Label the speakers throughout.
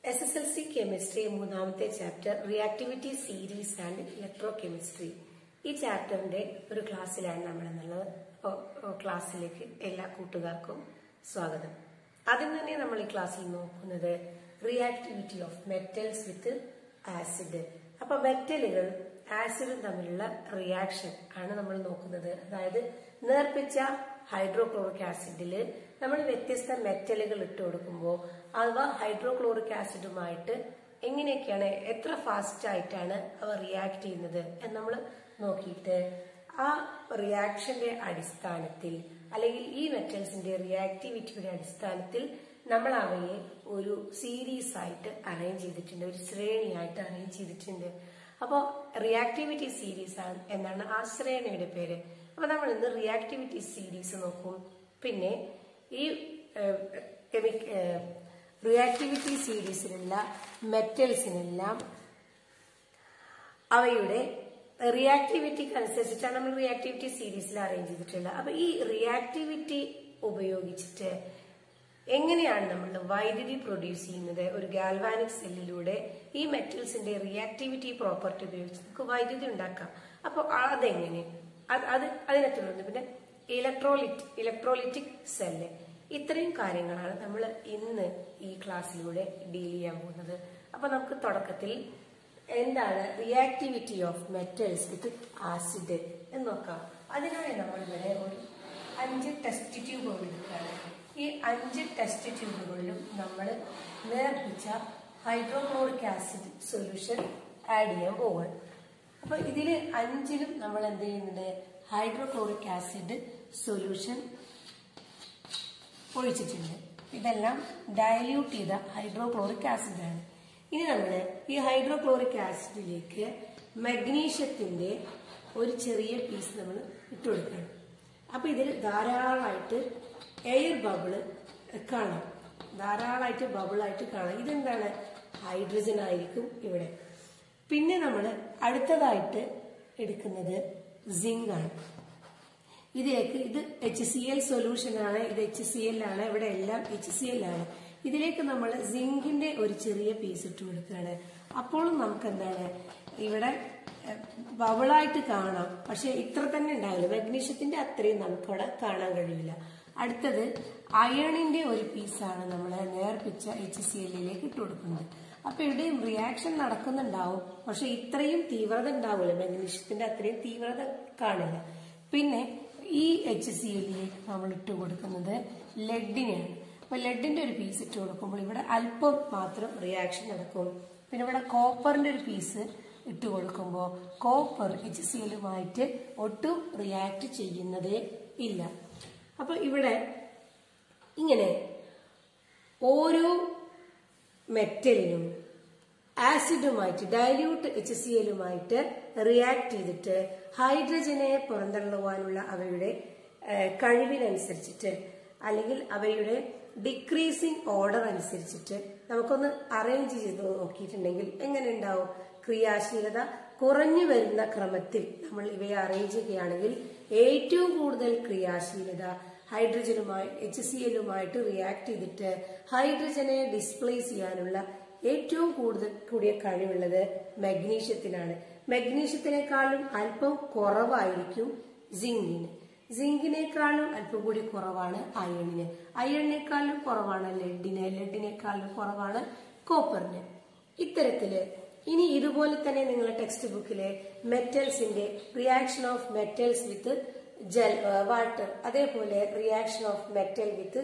Speaker 1: S S L C chemistry മൂന്നാമത്തെ chapter reactivity series and electrochemistry ഈ ചാപ്റ്ററിന്റെ ഒരു ക്ലാസ്സിലാണ് നമ്മൾ എന്നുള്ളത് അപ്പോൾ ക്ലാസ്സിലേക്ക് എല്ലാ കൂട്ടുകാർക്കും സ്വാഗതം ആദ്യം തന്നെ നമ്മൾ ഈ ക്ലാസ്സിൽ നോക്കുന്നത് reactivity of metals with acid അപ്പൊ മെറ്റലുകൾ ആസിഡും തമ്മിലുള്ള റിയാക്ഷൻ ആണ് നമ്മൾ നോക്കുന്നത് അതായത് നേർപ്പിച്ച ഹൈഡ്രോക്ലോറിക് ആസിഡില് നമ്മൾ വ്യത്യസ്ത മെറ്റലുകൾ ഇട്ട് കൊടുക്കുമ്പോൾ അവ ഹൈഡ്രോക്ലോറിക് ആസിഡുമായിട്ട് എങ്ങനെയൊക്കെയാണ് എത്ര ഫാസ്റ്റ് ആയിട്ടാണ് അവ റിയാക്ട് ചെയ്യുന്നത് എന്ന് നമ്മൾ നോക്കിയിട്ട് ആ റിയാക്ഷന്റെ അടിസ്ഥാനത്തിൽ അല്ലെങ്കിൽ ഈ മെറ്റൽസിന്റെ റിയാക്ടിവിറ്റിയുടെ അടിസ്ഥാനത്തിൽ നമ്മൾ അവയെ ഒരു സീരീസ് ആയിട്ട് അറേഞ്ച് ചെയ്തിട്ടുണ്ട് ഒരു ശ്രേണിയായിട്ട് അറേഞ്ച് ചെയ്തിട്ടുണ്ട് അപ്പോൾ റിയാക്ടിവിറ്റി സീരീസ് ആണ് എന്നാണ് ആ ശ്രേണിയുടെ പേര് അപ്പൊ നമ്മൾ ഇന്ന് റിയാക്ടിവിറ്റി സീരീസ് നോക്കും പിന്നെ ഈ റിയാക്ടിവിറ്റി സീരീസിലുള്ള മെറ്റൽസിനെല്ലാം അവയുടെ റിയാക്ടിവിറ്റിക്ക് അനുസരിച്ചിട്ടാണ് നമ്മൾ റിയാക്ടിവിറ്റി സീരീസിൽ അറേഞ്ച് ചെയ്തിട്ടുള്ളത് അപ്പൊ ഈ റിയാക്ടിവിറ്റി ഉപയോഗിച്ചിട്ട് എങ്ങനെയാണ് നമ്മൾ വൈദ്യുതി പ്രൊഡ്യൂസ് ചെയ്യുന്നത് ഒരു ഗാൽവാനിക് സെല്ലിലൂടെ ഈ മെറ്റൽസിന്റെ റിയാക്ടിവിറ്റി പ്രോപ്പർട്ടി ഉപയോഗിച്ച് നമുക്ക് വൈദ്യുതി ഉണ്ടാക്കാം അപ്പോൾ അതെങ്ങനെ അത് അത് അതിനെ തുടർന്ന് പിന്നെ ഇലക്ട്രോലിറ്റ് ഇലക്ട്രോലിറ്റിക് സെല്ല് ഇത്രയും കാര്യങ്ങളാണ് നമ്മൾ ഇന്ന് ഈ ക്ലാസ്സിലൂടെ ഡീൽ ചെയ്യാൻ പോകുന്നത് അപ്പൊ നമുക്ക് തുടക്കത്തിൽ എന്താണ് reactivity of metals with acid എന്ന് നോക്കാം അതിനായി നമ്മൾ ഇവിടെ ഒരു അഞ്ച് ടെസ്റ്റ് ട്യൂബുകൾ എടുക്കുകയാണ് ഈ അഞ്ച് ടെസ്റ്റ് ട്യൂബുകളിലും നമ്മൾ നേർപ്പിച്ച ഹൈഡ്രോക്ലോറിക് ആസിഡ് സൊല്യൂഷൻ ആഡ് ചെയ്യാൻ പോവുകയാണ് അപ്പൊ ഇതിൽ അഞ്ചിലും നമ്മൾ എന്ത് ചെയ്യുന്നുണ്ട് ഹൈഡ്രോക്ലോറിക് ആസിഡ് സൊല്യൂഷൻ ഒഴിച്ചിട്ടുണ്ട് ഇതെല്ലാം ഡയല്യൂട്ട് ചെയ്ത ഹൈഡ്രോക്ലോറിക് ആസിഡ് ആണ് ഇനി നമ്മൾ ഈ ഹൈഡ്രോക്ലോറിക് ആസിഡിലേക്ക് മഗ്നീഷ്യത്തിന്റെ ഒരു ചെറിയ പീസ് നമ്മൾ ഇട്ടുകൊടുക്കണം അപ്പൊ ഇതിൽ ധാരാളമായിട്ട് എയർ ബബിള് കാണാം ധാരാളമായിട്ട് ബബിളായിട്ട് കാണാം ഇതെന്താണ് ഹൈഡ്രജൻ ആയിരിക്കും ഇവിടെ പിന്നെ നമ്മൾ അടുത്തതായിട്ട് എടുക്കുന്നത് സിങ്ക് ആണ് ഇതിലേക്ക് ഇത് എച്ച് സി എൽ സൊല്യൂഷൻ ആണ് ഇത് എച്ച് സി എൽ ആണ് ഇവിടെ എല്ലാം എച്ച് സി എൽ ആണ് ഇതിലേക്ക് നമ്മൾ സിങ്കിന്റെ ഒരു ചെറിയ പീസ് ഇട്ട് കൊടുക്കുകയാണ് അപ്പോഴും നമുക്ക് എന്താണ് ഇവിടെ ബബിളായിട്ട് കാണാം പക്ഷെ ഇത്ര തന്നെ ഉണ്ടാവില്ല മഗ്നീഷ്യത്തിന്റെ അത്രയും നമുക്കവിടെ കാണാൻ കഴിയില്ല അടുത്തത് അയണിന്റെ ഒരു പീസാണ് നമ്മൾ നേർപ്പിച്ച എച്ച് സി എല്ലിലേക്ക് ഇട്ട് കൊടുക്കുന്നത് അപ്പൊ ഇവിടെയും റിയാക്ഷൻ നടക്കുന്നുണ്ടാവും പക്ഷെ ഇത്രയും തീവ്രത ഉണ്ടാവില്ല മഗ്നീഷ്യത്തിന്റെ അത്രയും തീവ്രത കാണില്ല പിന്നെ ഈ എച്ച് സി എല്ലിലേക്ക് നമ്മൾ ഇട്ട് കൊടുക്കുന്നത് ലെഡിനെയാണ് അപ്പൊ ലെഡിന്റെ ഒരു പീസ് ഇട്ട് കൊടുക്കുമ്പോൾ ഇവിടെ അല്പം മാത്രം റിയാക്ഷൻ നടക്കും പിന്നെ ഇവിടെ കോപ്പറിന്റെ ഒരു പീസ് ഇട്ട് കൊടുക്കുമ്പോൾ കോപ്പർ എച്ച് സി എല്ലുമായിട്ട് ഒട്ടും റിയാക്ട് ചെയ്യുന്നതേ ഇല്ല അപ്പൊ ഇവിടെ ഇങ്ങനെ ഓരോ മെറ്റലിനും ആസിഡുമായിട്ട് ഡയല്യൂട്ട് എച്ച് സി എല്ലുമായിട്ട് റിയാക്ട് ചെയ്തിട്ട് ഹൈഡ്രജനെ പുറന്തള്ളുവാനുള്ള അവയുടെ കഴിവിനനുസരിച്ചിട്ട് അല്ലെങ്കിൽ അവയുടെ ഡിക്രീസിങ് ഓർഡർ അനുസരിച്ചിട്ട് നമുക്കൊന്ന് അറേഞ്ച് ചെയ്ത് നോക്കിയിട്ടുണ്ടെങ്കിൽ എങ്ങനെ ഉണ്ടാവും ക്രിയാശീലത കുറഞ്ഞു വരുന്ന ക്രമത്തിൽ നമ്മൾ ഇവയെ അറേഞ്ച് ചെയ്യുകയാണെങ്കിൽ ഏറ്റവും കൂടുതൽ ക്രിയാശീലത ഹൈഡ്രജനുമായി എച്ച് സി എല്ലുമായിട്ട് റിയാക്ട് ചെയ്തിട്ട് ഹൈഡ്രജനെ ഡിസ്പ്ലേസ് ചെയ്യാനുള്ള ഏറ്റവും കൂടുതൽ കൂടിയ കഴിവുള്ളത് മഗ്നീഷ്യത്തിനാണ് മഗ്നീഷ്യത്തിനേക്കാളും അല്പം കുറവായിരിക്കും സിങ്കിന് സിങ്കിനേക്കാളും അല്പം കൂടി കുറവാണ് അയണിന് അയണിനേക്കാളും കുറവാണ് ലെഡിന് ലെഡിനേക്കാളും കുറവാണ് കോപ്പറിന് ഇത്തരത്തില് ഇനി ഇതുപോലെ തന്നെ നിങ്ങളുടെ ടെക്സ്റ്റ് ബുക്കിലെ മെറ്റൽസിന്റെ റിയാക്ഷൻ ഓഫ് മെറ്റൽസ് വിത്ത് ജൽ വാട്ടർ അതേപോലെ reaction of metal with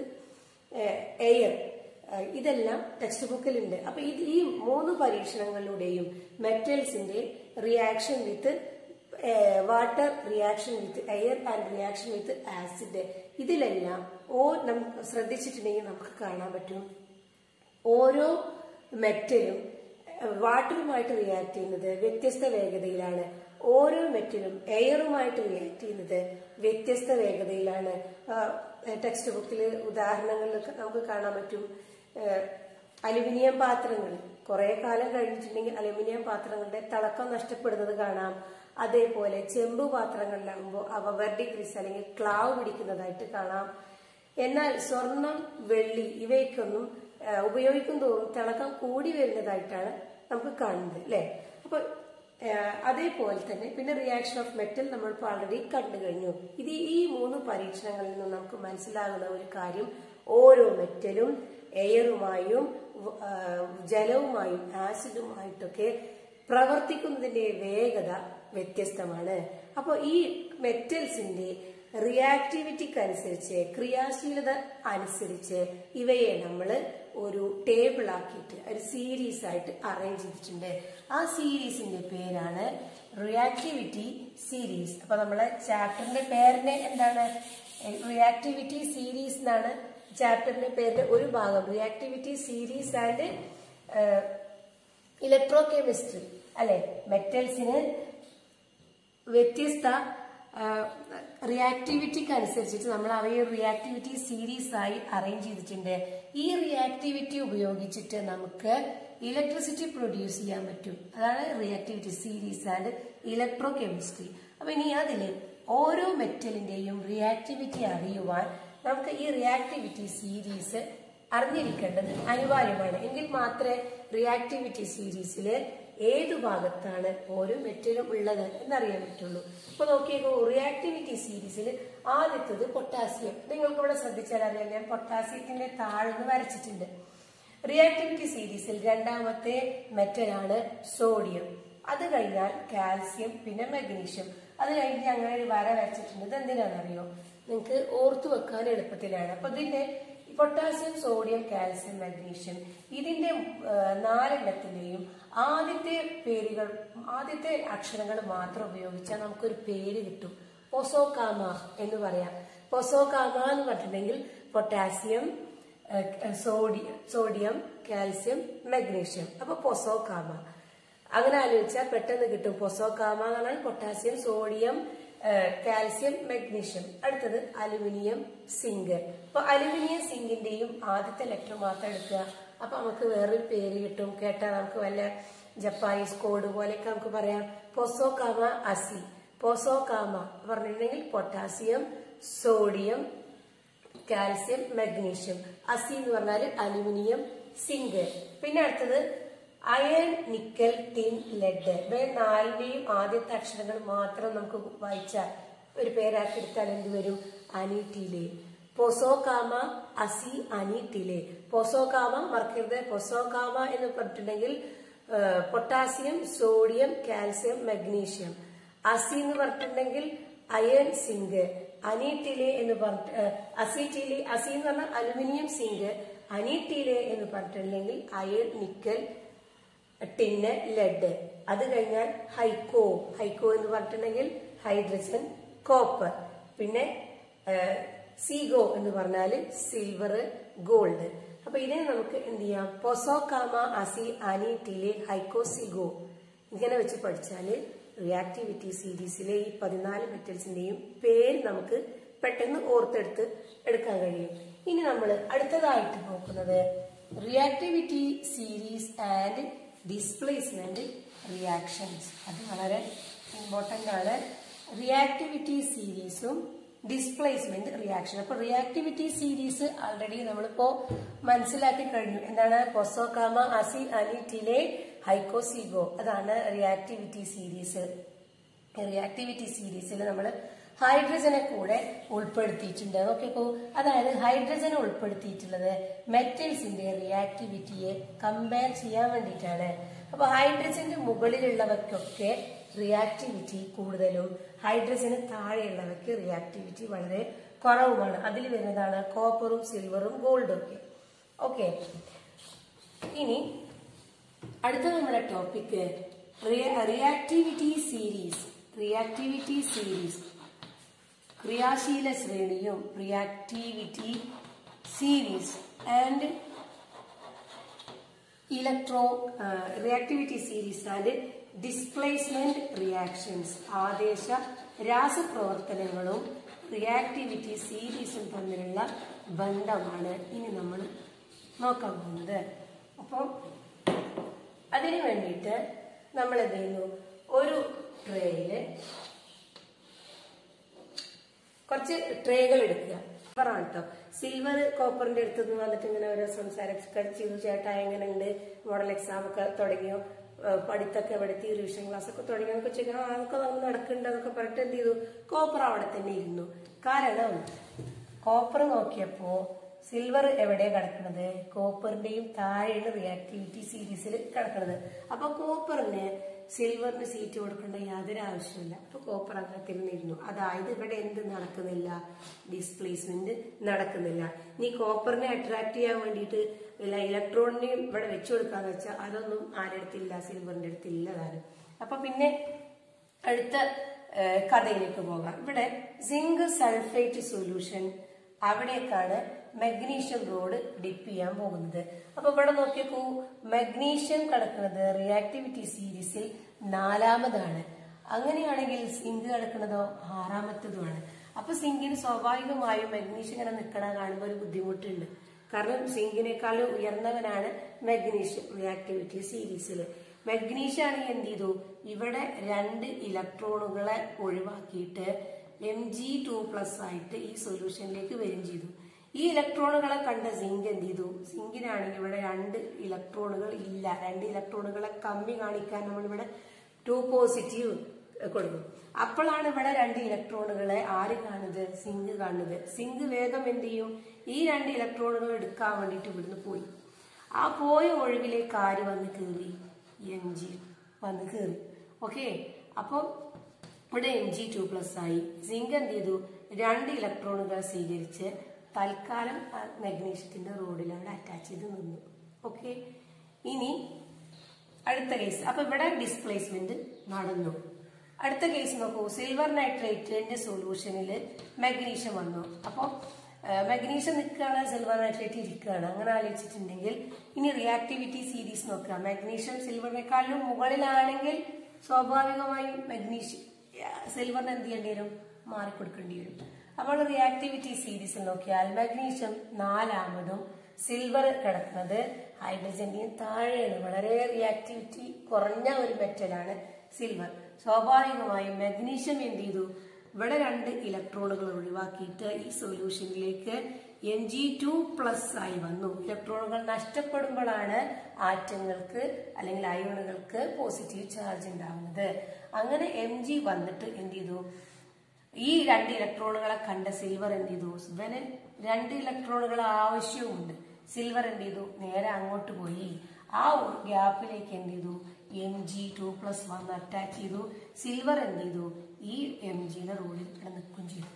Speaker 1: air ഇതെല്ലാം ടെക്സ്റ്റ് ബുക്കിലുണ്ട് അപ്പൊ ഇത് ഈ മൂന്ന് പരീക്ഷണങ്ങളിലൂടെയും മെറ്റൽസിന്റെ reaction with water reaction with air and reaction with acid ഇതിലെല്ലാം ഓ നമുക്ക് ശ്രദ്ധിച്ചിട്ടുണ്ടെങ്കിൽ നമുക്ക് കാണാൻ പറ്റും ഓരോ മെറ്റലും വാട്ടറുമായിട്ട് റിയാക്ട് ചെയ്യുന്നത് വ്യത്യസ്ത വേഗതയിലാണ് ഓരോ മെറ്റലും എയറുമായിട്ട് റിയാക്ട് ചെയ്യുന്നത് വ്യത്യസ്ത വേഗതയിലാണ് ടെക്സ്റ്റ് ബുക്കിൽ ഉദാഹരണങ്ങളിലൊക്കെ നമുക്ക് കാണാൻ പറ്റും അലുമിനിയം പാത്രങ്ങൾ കുറെ കാലം കഴിഞ്ഞിട്ടുണ്ടെങ്കിൽ അലുമിനിയം പാത്രങ്ങളുടെ തിളക്കം നഷ്ടപ്പെടുന്നത് കാണാം അതേപോലെ ചെമ്പ് പാത്രങ്ങളിലാകുമ്പോൾ അവ വെർഡിക്രിസ് അല്ലെങ്കിൽ ക്ലാവ് പിടിക്കുന്നതായിട്ട് കാണാം എന്നാൽ സ്വർണം വെള്ളി ഇവയ്ക്കൊന്നും ആ, ഉപയോഗിക്കും തോറും തിളക്കം കൂടി വരുന്നതായിട്ടാണ് നമുക്ക് കാണുന്നത് അല്ലെ അപ്പൊ ആ, അതേപോലെ തന്നെ പിന്നെ റിയാക്ഷൻ ഓഫ് മെറ്റൽ നമ്മളിപ്പോൾ ആൾറെഡി കണ്ടു കഴിഞ്ഞു ഇത് ഈ മൂന്ന് പരീക്ഷണങ്ങളിൽ നിന്നും നമുക്ക് മനസ്സിലാകുന്ന ഒരു കാര്യം ഓരോ മെറ്റലും എയറുമായും വ- ആ, ജലവുമായും ആസിഡുമായിട്ടൊക്കെ പ്രവർത്തിക്കുന്നതിന്റെ വേഗത വ്യത്യസ്തമാണ് അപ്പോൾ ഈ മെറ്റൽസിന്റെ റിയാക്ടിവിറ്റിക്ക് അനുസരിച്ച് ക്രിയാശീലത അനുസരിച്ച് ഇവയെ നമ്മൾ ഒരു ടേബിൾ ആക്കിയിട്ട് ഒരു സീരീസ് ആയിട്ട് അറേഞ്ച് ചെയ്തിട്ടുണ്ട് ആ സീരീസിന്റെ പേരാണ് റിയാക്ടിവിറ്റി സീരീസ് അപ്പൊ നമ്മളെ ചാപ്റ്ററിന്റെ പേരിന് എന്താണ് റിയാക്ടിവിറ്റി സീരീസ് എന്നാണ് ചാപ്റ്ററിന്റെ പേരിന്റെ ഒരു ഭാഗം reactivity series and electrochemistry അല്ലെ മെറ്റൽസിന് വ്യത്യസ്ത റിയാക്ടിവിറ്റിക്ക് അനുസരിച്ചിട്ട് നമ്മൾ അവയെ റിയാക്ടിവിറ്റി സീരീസ് ആയി അറേഞ്ച് ചെയ്തിട്ടുണ്ട് ഈ റിയാക്ടിവിറ്റി ഉപയോഗിച്ചിട്ട് നമുക്ക് ഇലക്ട്രിസിറ്റി പ്രൊഡ്യൂസ് ചെയ്യാൻ പറ്റും അതാണ് reactivity series and electrochemistry അപ്പൊ ഇനി അതില് ഓരോ മെറ്റലിന്റെയും റിയാക്ടിവിറ്റി അറിയുവാൻ നമുക്ക് ഈ റിയാക്ടിവിറ്റി സീരീസ് അറിഞ്ഞിരിക്കേണ്ടത് അനിവാര്യമാണ് എങ്കിൽ മാത്രമേ റിയാക്ടിവിറ്റി സീരീസില് ഏതു ഭാഗത്താണ് ഓരോ മെറ്റലും ഉള്ളത് എന്നറിയാൻ പറ്റുള്ളൂ ഇപ്പൊ നോക്കിയേക്കോ റിയാക്ടിവിറ്റി സീരീസിൽ ആദ്യത്തത് പൊട്ടാസ്യം നിങ്ങൾക്ക് ഇവിടെ ശ്രദ്ധിച്ചാൽ അറിയാം ഞാൻ പൊട്ടാസ്യത്തിന്റെ താഴ്ന്ന് വരച്ചിട്ടുണ്ട് റിയാക്ടിവിറ്റി സീരീസിൽ രണ്ടാമത്തെ മെറ്റലാണ് സോഡിയം അത് കഴിഞ്ഞാൽ കാൽസ്യം പിന്നെ മഗ്നീഷ്യം അത് കഴിഞ്ഞ് അങ്ങനെ ഒരു വര വരച്ചിട്ടുണ്ട് ഇത് എന്തിനാണെന്നറിയോ നിങ്ങൾക്ക് ഓർത്തു വെക്കാൻ എളുപ്പത്തിലാണ് അപ്പൊ ഇതിന്റെ പൊട്ടാസ്യം സോഡിയം കാൽസ്യം മഗ്നീഷ്യം ഇതിന്റെ ആ, നാലെണ്ണത്തിന്റെയും ആദ്യത്തെ പേരുകൾ ആദ്യത്തെ അക്ഷരങ്ങൾ മാത്രം ഉപയോഗിച്ചാൽ നമുക്കൊരു പേര് കിട്ടും പൊസോകാമ എന്ന് പറയാം പൊസോകാമ എന്ന് പറഞ്ഞിട്ടുണ്ടെങ്കിൽ potassium sodium sodium calcium magnesium അപ്പൊ പൊസോകാമ അങ്ങനെ ആലോചിച്ചാൽ പെട്ടെന്ന് കിട്ടും പൊസോകാമ എന്ന് പറഞ്ഞാൽ പൊട്ടാസ്യം സോഡിയം കാൽസ്യം മഗ്നീഷ്യം അടുത്തത് അലുമിനിയം സിങ്ക് അപ്പൊ അലുമിനിയം സിങ്കിന്റെയും ആദ്യത്തെ ലെറ്റർ മാത്രം എടുക്കുക അപ്പൊ നമുക്ക് വേറൊരു പേര് കിട്ടും കേട്ടാൽ നമുക്ക് വല്ല ജപ്പാനീസ് കോഡ് പോലെയൊക്കെ നമുക്ക് പറയാം പൊസോകാമ അസി പൊസോകാമ പറഞ്ഞിട്ടുണ്ടെങ്കിൽ പൊട്ടാസ്യം സോഡിയം കാൽസ്യം മഗ്നീഷ്യം അസി എന്ന് പറഞ്ഞാൽ അലുമിനിയം സിങ്ക് പിന്നെ അടുത്തത് അയൺ നിക്കൽ ടിൻ ലെഡ് ഇവ നാലിന്റെയും ആദ്യത്തെ അക്ഷരങ്ങൾ മാത്രം നമുക്ക് വായിച്ചാൽ ഒരു പേരാക്കി എടുത്താൽ എന്ത് വരും അനീറ്റിലെ പൊസോകാമ അസി അനീറ്റിലെ പൊസോകാമ മറക്കരുത് പൊസോകാമ എന്ന് പറഞ്ഞിട്ടുണ്ടെങ്കിൽ ആ, പൊട്ടാസ്യം സോഡിയം കാൽസ്യം മഗ്നീഷ്യം അസി എന്ന് പറഞ്ഞിട്ടുണ്ടെങ്കിൽ അയൺ സിങ്ക് അനീറ്റിലെ എന്ന് പറഞ്ഞിട്ട് അസിറ്റിലെ അസി എന്ന് പറഞ്ഞാൽ അലുമിനിയം സിങ്ക് അനീറ്റിലെ എന്ന് പറഞ്ഞിട്ടുണ്ടെങ്കിൽ അയൺ നിക്കൽ ടിന്ന് ലെഡ് അത് കഴിഞ്ഞാൽ ഹൈക്കോ ഹൈക്കോ എന്ന് പറഞ്ഞിട്ടുണ്ടെങ്കിൽ ഹൈഡ്രജൻ കോപ്പർ പിന്നെ സീഗോ എന്ന് പറഞ്ഞാൽ സിൽവർ ഗോൾഡ് അപ്പൊ ഇതിനെ നമുക്ക് എന്ത് ചെയ്യാം പൊസോകാമ അസി അനീറ്റിലെ ഹൈക്കോ സിഗോ ഇങ്ങനെ വെച്ച് പഠിച്ചാല് റിയാക്ടിവിറ്റി സീരീസിലെ ഈ പതിനാല് മെറ്റൽസിന്റെയും പേര് നമുക്ക് പെട്ടെന്ന് ഓർത്തെടുത്ത് എടുക്കാൻ കഴിയും ഇനി നമ്മൾ അടുത്തതായിട്ട് നോക്കുന്നത് reactivity series and displacement reactions അത് വളരെ ഇമ്പോർട്ടന്റ് ആണ് റിയാക്ടിവിറ്റി സീരീസും ഡിസ്പ്ലേസ്മെന്റ് റിയാക്ഷൻ അപ്പൊ റിയാക്ടിവിറ്റി സീരീസ് ആൾറെഡി നമ്മളിപ്പോ മനസ്സിലാക്കി കഴിഞ്ഞു എന്താണ് പൊസോകാമ അസി അനിറ്റിലെ ഹൈക്കോസിഗോ അതാണ് റിയാക്ടിവിറ്റി സീരീസ് റിയാക്ടിവിറ്റി സീരീസിൽ നമ്മൾ ഹൈഡ്രജനെ കൂടെ ഉൾപ്പെടുത്തിയിട്ടുണ്ട് നോക്കിയപ്പോ അതായത് ഹൈഡ്രജനെ ഉൾപ്പെടുത്തിയിട്ടുള്ളത് മെറ്റൽസിന്റെ റിയാക്ടിവിറ്റിയെ കമ്പയർ ചെയ്യാൻ വേണ്ടിയിട്ടാണ് അപ്പൊ ഹൈഡ്രജന്റെ മുകളിലുള്ളവയ്ക്കൊക്കെ റിയാക്ടിവിറ്റി കൂടുതലും ഹൈഡ്രജന് താഴെയുള്ളവയ്ക്ക് റിയാക്ടിവിറ്റി വളരെ കുറവുമാണ് അതിൽ വരുന്നതാണ് കോപ്പറും സിൽവറും ഗോൾഡും ഒക്കെ ഓക്കെ ഇനി അടുത്ത നമ്മുടെ topic reactivity series reactivity series ക്രിയാശീല ശ്രേണിയും reactivity series and electro reactivity series and displacement reactions ആദേശ രാസപ്രവർത്തനങ്ങളും റിയാക്ടിവിറ്റി സീരീസും തമ്മിലുള്ള ബന്ധമാണ് ഇനി നമ്മൾ നോക്കാൻ പോകുന്നത് അപ്പോൾ അതിനു വേണ്ടിയിട്ട് നമ്മൾ എന്ത് ചെയ്യുന്നു ഒരു ട്രേയില് കുറച്ച് ട്രേകൾ എടുക്കുക സിൽവർ ആണ് കേട്ടോ സിൽവർ കോപ്പറിന്റെ അടുത്ത് നിന്ന് വന്നിട്ട് ഇങ്ങനെ ഓരോ സംസാരമൊക്കെ ചെയ്തു ചേട്ടാ എങ്ങനെയുണ്ട് മോഡൽ എക്സാം ഒക്കെ തുടങ്ങിയോ ഏഹ് പഠിത്തൊക്കെ എവിടെത്തി റിവിഷൻ ക്ലാസ് ഒക്കെ തുടങ്ങിയൊക്കെ ചോദിക്കണം ആ, അതൊക്കെ നമ്മൾ നടക്കുന്നുണ്ട് എന്നൊക്കെ പറഞ്ഞിട്ട് എന്ത് ചെയ്തു കോപ്പർ അവിടെ തന്നെ ഇരുന്നു കാരണം കോപ്പർ നോക്കിയപ്പോ സിൽവർ എവിടെ കിടക്കുന്നത് കോപ്പറിന്റെയും താഴെയാണ് റിയാക്ടിവിറ്റി സീരീസിൽ കിടക്കുന്നത് അപ്പൊ കോപ്പറിന് സിൽവറിന് സീറ്റ് കൊടുക്കേണ്ട യാതൊരു ആവശ്യമില്ല അപ്പൊ കോപ്പർ അങ്ങനെ തിരുന്നിരുന്നു അതായത് ഇവിടെ എന്ത് നടക്കുന്നില്ല ഡിസ്പ്ലേസ്മെന്റ് നടക്കുന്നില്ല നീ കോപ്പറിനെ അട്രാക്ട് ചെയ്യാൻ വേണ്ടിയിട്ട് ഇല്ല ഇലക്ട്രോണിനെയും ഇവിടെ വെച്ചു കൊടുക്കാന്ന് വെച്ചാൽ അതൊന്നും ആരുടെ അടുത്തില്ല സിൽവറിന്റെ അടുത്തില്ല താനും അപ്പൊ പിന്നെ അടുത്ത ഏഹ്, കഥയിലേക്ക് പോകാം ഇവിടെ സിങ്ക് സൾഫേറ്റ് സൊല്യൂഷൻ അവിടേക്കാണ് മഗ്നീഷ്യം റോഡ് ഡിപ്പ് ചെയ്യാൻ പോകുന്നത് അപ്പൊ ഇവിടെ നോക്കിയപ്പോ മഗ്നീഷ്യം കിടക്കുന്നത് റിയാക്ടിവിറ്റി സീരീസിൽ നാലാമതാണ് അങ്ങനെയാണെങ്കിൽ സിങ്ക് കിടക്കുന്നതോ ആറാമത്തതുമാണ് അപ്പൊ സിങ്കിന് സ്വാഭാവികമായും മഗ്നീഷ്യം ഇങ്ങനെ നിൽക്കണ കാണുമ്പോൾ ഒരു ബുദ്ധിമുട്ടുണ്ട് കാരണം സിങ്കിനേക്കാളും ഉയർന്നവനാണ് മഗ്നീഷ്യം റിയാക്ടിവിറ്റി സീരീസിൽ മഗ്നീഷ്യം ആണെങ്കിൽ എന്ത് ചെയ്തു ഇവിടെ രണ്ട് ഇലക്ട്രോണുകളെ ഒഴിവാക്കിയിട്ട് എം ജി ടു പ്ലസ് ആയിട്ട് ഈ സൊല്യൂഷനിലേക്ക് വരും ചെയ്തു ഈ ഇലക്ട്രോണുകളെ കണ്ട സിങ്ക് എന്ത് ചെയ്തു സിങ്കിനാണെങ്കിൽ ഇവിടെ രണ്ട് ഇലക്ട്രോണുകൾ ഇല്ല രണ്ട് ഇലക്ട്രോണുകളെ കമ്മി കാണിക്കാൻ നമ്മളിവിടെ ടു പോസിറ്റീവ് കൊടുക്കും അപ്പോഴാണ് ഇവിടെ രണ്ട് ഇലക്ട്രോണുകളെ ആര് കാണുന്നത് സിങ്ക് കാണുന്നത് സിങ്ക് വേഗം എന്ത് ചെയ്യും ഈ രണ്ട് ഇലക്ട്രോണുകൾ എടുക്കാൻ വേണ്ടിയിട്ട് ഇവിടുന്ന് പോയി ആ പോയ ഒഴിവിലേക്ക് ആര് വന്ന് കയറി എം ജി വന്ന് കയറി ഓക്കെ അപ്പോൾ ഇവിടെ എം ജി ടു പ്ലസ് ആയി സിങ്ക് എന്ത് ചെയ്തു രണ്ട് ഇലക്ട്രോണുകൾ സ്വീകരിച്ച് തൽക്കാലം മഗ്നീഷ്യത്തിന്റെ റോഡിൽ അവിടെ അറ്റാച്ച് ചെയ്ത് നിന്നു ഓക്കെ ഇനി അടുത്ത കേസ് അപ്പൊ ഇവിടെ ഡിസ്പ്ലേസ്മെന്റ് നടന്നു അടുത്ത കേസ് നോക്കൂ സിൽവർ നൈട്രേറ്റിന്റെ സൊല്യൂഷനിൽ മഗ്നീഷ്യം വന്നു അപ്പോൾ മഗ്നീഷ്യം നിൽക്കുകയാണ് സിൽവർ നൈട്രേറ്റ് ഇരിക്കുകയാണ് അങ്ങനെ ആലോചിച്ചിട്ടുണ്ടെങ്കിൽ ഇനി റിയാക്ടിവിറ്റി സീരീസ് നോക്കുക മഗ്നീഷ്യം സിൽവറിനേക്കാളും മുകളിലാണെങ്കിൽ സ്വാഭാവികമായും മഗ്നീഷ്യം സിൽവറിന് എന്ത് ചെയ്യേണ്ടി വരും മാറിക്കൊടുക്കേണ്ടി വരും അപ്പോൾ റിയാക്ടിവിറ്റി സീരീസിൽ നോക്കിയാൽ മഗ്നീഷ്യം നാലാമതും സിൽവർ കിടക്കുന്നത് ഹൈഡ്രജന്റെയും താഴെയാണ് വളരെ റിയാക്ടിവിറ്റി കുറഞ്ഞ ഒരു മെറ്റലാണ് സിൽവർ സ്വാഭാവികമായും മഗ്നീഷ്യം എന്ത് ചെയ്തു ഇവിടെ രണ്ട് ഇലക്ട്രോണുകൾ ഒഴിവാക്കിയിട്ട് ഈ സൊല്യൂഷനിലേക്ക് എം ജി ടു പ്ലസ് ആയി വന്നു ഇലക്ട്രോണുകൾ നഷ്ടപ്പെടുമ്പോഴാണ് ആറ്റങ്ങൾക്ക് അല്ലെങ്കിൽ അയോണുകൾക്ക് പോസിറ്റീവ് ചാർജ് ഉണ്ടാവുന്നത് അങ്ങനെ എം ജി വന്നിട്ട് എന്ത് ചെയ്തു ഈ രണ്ട് ഇലക്ട്രോണുകളെ കണ്ട സിൽവർ എന്ത് ചെയ്തു ഇവന് രണ്ട് ഇലക്ട്രോണുകൾ ആവശ്യവുമുണ്ട് സിൽവർ എന്ത് ചെയ്തു നേരെ അങ്ങോട്ട് പോയി ആ ഗ്യാപ്പിലേക്ക് എന്ത് ചെയ്തു എം ജി ടു പ്ലസ് വന്ന് അറ്റാച്ച് ചെയ്തു സിൽവർ എന്ത് ചെയ്തു ഈ എം ജിയുടെ റോഡിൽ ഇവിടെ നിൽക്കുകയും ചെയ്തു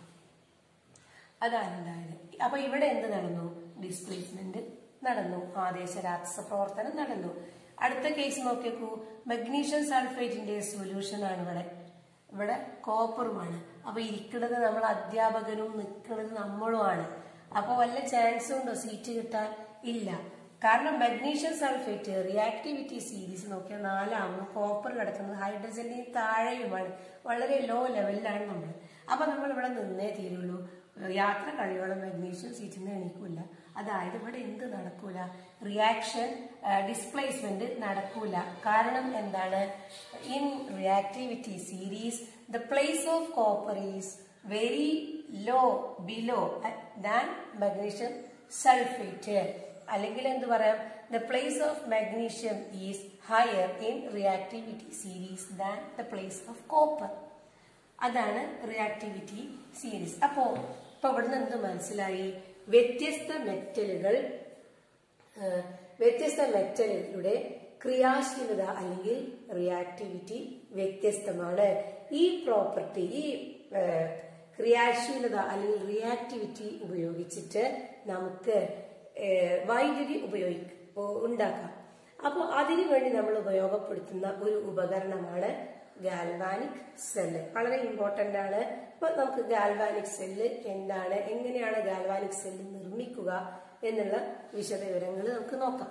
Speaker 1: അതാണ് ഉണ്ടായത് അപ്പൊ ഇവിടെ എന്ത് നടന്നു ഡിസ്പ്ലേസ്മെന്റ് നടന്നു ആദേശ രാക്ഷസ പ്രവർത്തനം നടന്നു അടുത്ത കേസ് നോക്കിയപ്പോ മഗ്നീഷ്യം സൾഫേറ്റിന്റെ സൊല്യൂഷൻ ആണ് ഇവിടെ ഇവിടെ കോപ്പറുമാണ് അപ്പൊ ഇരിക്കുന്നത് നമ്മൾ അധ്യാപകനും നിൽക്കുന്നത് നമ്മളുമാണ് അപ്പൊ വല്ല ചാൻസും ഉണ്ടോ സീറ്റ് കിട്ടാൻ ഇല്ല കാരണം മഗ്നീഷ്യം സൾഫേറ്റ് റിയാക്ടിവിറ്റി സീരീസ് നോക്കിയാൽ നാലാമത് കോപ്പർ കിടക്കുന്നത് ഹൈഡ്രജന്റെ താഴെയുമാണ് വളരെ ലോ ലെവലിലാണ് നമ്മൾ അപ്പൊ നമ്മൾ ഇവിടെ നിന്നേ തീരുള്ളൂ യാത്ര കഴിയോളം മഗ്നീഷ്യം സീറ്റിൽ നിന്ന് എണീക്കൂല അതായത് ഇവിടെ എന്ത് നടക്കൂല റിയാക്ഷൻ ഡിസ്പ്ലേസ്മെന്റ് നടക്കൂല കാരണം എന്താണ് in reactivity series the place of copper is very low below than magnesium sulphate അല്ലെങ്കിൽ എന്ത് പറയാം the place of magnesium is higher in reactivity series than the place of copper അതാണ് റിയാക്ടിവിറ്റി സീരീസ് അപ്പോ ഇപ്പൊ ഇവിടുന്ന് എന്ത് മനസ്സിലായി വ്യത്യസ്ത മെറ്റലുകൾ ആ, വ്യത്യസ്ത മെറ്റലുകളുടെ ക്രിയാശീലത അല്ലെങ്കിൽ റിയാക്ടിവിറ്റി വ്യത്യസ്തമാണ് ഈ പ്രോപ്പർട്ടി ഈ ആ, ക്രിയാശീലത അല്ലെങ്കിൽ റിയാക്ടിവിറ്റി ഉപയോഗിച്ചിട്ട് നമുക്ക് ആ, വൈദ്യുതി ഉപയോഗി ഉണ്ടാക്കാം അപ്പോൾ അതിനു വേണ്ടി നമ്മൾ ഉപയോഗപ്പെടുത്തുന്ന ഒരു ഉപകരണമാണ് ഗാൽവാനിക് സെല്ല് വളരെ ഇമ്പോർട്ടന്റ് ആണ് അപ്പൊ നമുക്ക് ഗാൽവാനിക് സെല്ല് എന്താണ് എങ്ങനെയാണ് ഗാൽവാനിക് സെല്ല് നിർമ്മിക്കുക എന്നുള്ള വിശദവിവരങ്ങൾ നമുക്ക് നോക്കാം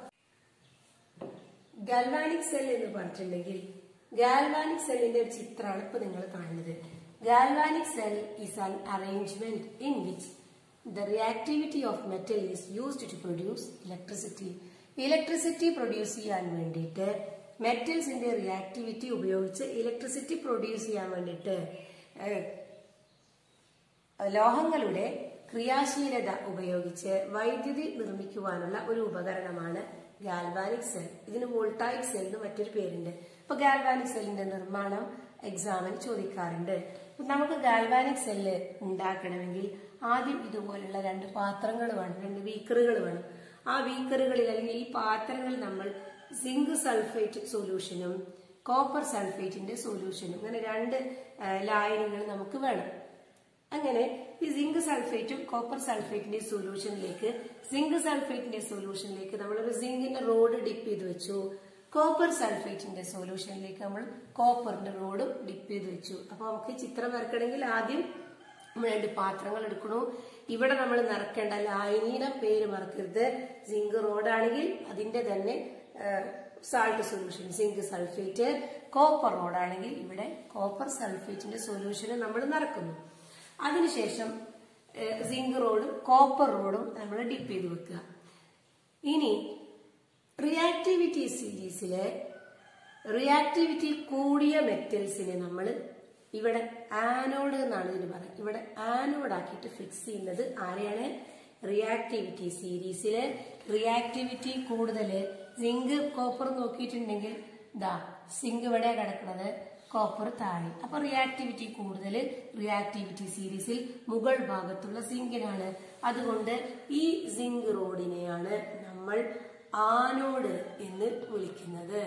Speaker 1: ഗാൽവാനിക് സെൽ എന്ന് പറഞ്ഞിട്ടുണ്ടെങ്കിൽ ഗാൽവാനിക് സെല്ലിന്റെ ഒരു ചിത്രമാണ് ഇപ്പൊ നിങ്ങൾ കാണുന്നത് galvanic cell is an arrangement in which the reactivity of metal is used to produce electricity electricity produce ചെയ്യാൻ വേണ്ടിയിട്ട് മെറ്റൽസിന്റെ റിയാക്ടിവിറ്റി ഉപയോഗിച്ച് ഇലക്ട്രിസിറ്റി പ്രൊഡ്യൂസ് ചെയ്യാൻ വേണ്ടിയിട്ട് ഏഹ്, ലോഹങ്ങളുടെ ക്രിയാശീലത ഉപയോഗിച്ച് വൈദ്യുതി നിർമ്മിക്കുവാനുള്ള ഒരു ഉപകരണമാണ് ഗാൽവാനിക് സെൽ ഇതിന് വോൾട്ടായിക് സെൽ എന്ന് മറ്റൊരു പേരുണ്ട് അപ്പൊ ഗാൽവാനിക് സെല്ലിന്റെ നിർമ്മാണം എക്സാമിന് ചോദിക്കാറുണ്ട് അപ്പൊ നമുക്ക് ഗാൽവാനിക് സെല്ല് ഉണ്ടാക്കണമെങ്കിൽ ആദ്യം ഇതുപോലുള്ള രണ്ട് പാത്രങ്ങൾ വേണം രണ്ട് വീക്കറുകൾ വേണം ആ വീക്കറുകളിൽ അല്ലെങ്കിൽ ഈ പാത്രങ്ങളിൽ നമ്മൾ സിങ്ക് സൾഫേറ്റ് സൊല്യൂഷനും കോപ്പർ സൾഫേറ്റിന്റെ സൊല്യൂഷനും അങ്ങനെ രണ്ട് ലായനികൾ നമുക്ക് വേണം അങ്ങനെ ഈ സിങ്ക് സൾഫേറ്റും കോപ്പർ സൾഫേറ്റിന്റെ സൊല്യൂഷനിലേക്ക് സിങ്ക് സൾഫേറ്റിന്റെ സൊല്യൂഷനിലേക്ക് നമ്മളൊരു സിങ്കിന്റെ റോഡ് ഡിപ്പ് ചെയ്ത് വെച്ചു കോപ്പർ സൾഫേറ്റിന്റെ സൊല്യൂഷനിലേക്ക് നമ്മൾ കോപ്പറിന്റെ റോഡും ഡിപ്പ് ചെയ്ത് വെച്ചു അപ്പൊ നമുക്ക് ചിത്രം വരക്കണമെങ്കിൽ ആദ്യം നമ്മൾ രണ്ട് പാത്രങ്ങൾ എടുക്കണു ഇവിടെ നമ്മൾ നിറക്കേണ്ട ലായനിയുടെ പേര് മറക്കരുത് സിങ്ക് റോഡാണെങ്കിൽ അതിന്റെ തന്നെ salt solution zinc sulphate copper റോഡാണെങ്കിൽ ഇവിടെ കോപ്പർ സൾഫേറ്റിന്റെ സൊല്യൂഷന് നമ്മൾ നിറക്കുന്നു അതിനുശേഷം സിങ്ക് റോഡും കോപ്പർ റോഡും നമ്മൾ ഡിപ്പ് ചെയ്ത് വെക്കുക ഇനി റിയാക്ടിവിറ്റി സീരീസിലെ റിയാക്ടിവിറ്റി കൂടിയ മെറ്റൽസിനെ നമ്മൾ ഇവിടെ ആനോഡ് എന്നാണ് ഇതിന് പറയുന്നത് ഇവിടെ ആനോഡ് ആക്കിയിട്ട് ഫിക്സ് ചെയ്യുന്നത് ആരെയാണ് റിയാക്ടിവിറ്റി സീരീസില് റിയാക്ടിവിറ്റി കൂടുതൽ സിങ്ക് കോപ്പർ നോക്കിയിട്ടുണ്ടെങ്കിൽ ഇതാ സിങ്ക് ഇവിടെ കിടക്കുന്നത് കോപ്പർ താഴെ അപ്പൊ റിയാക്ടിവിറ്റി കൂടുതൽ റിയാക്ടിവിറ്റി സീരീസിൽ മുകൾ ഭാഗത്തുള്ള സിങ്കിനാണ് അതുകൊണ്ട് ഈ സിങ്ക് റോഡിനെയാണ് നമ്മൾ ആനോഡ് എന്ന് വിളിക്കുന്നത്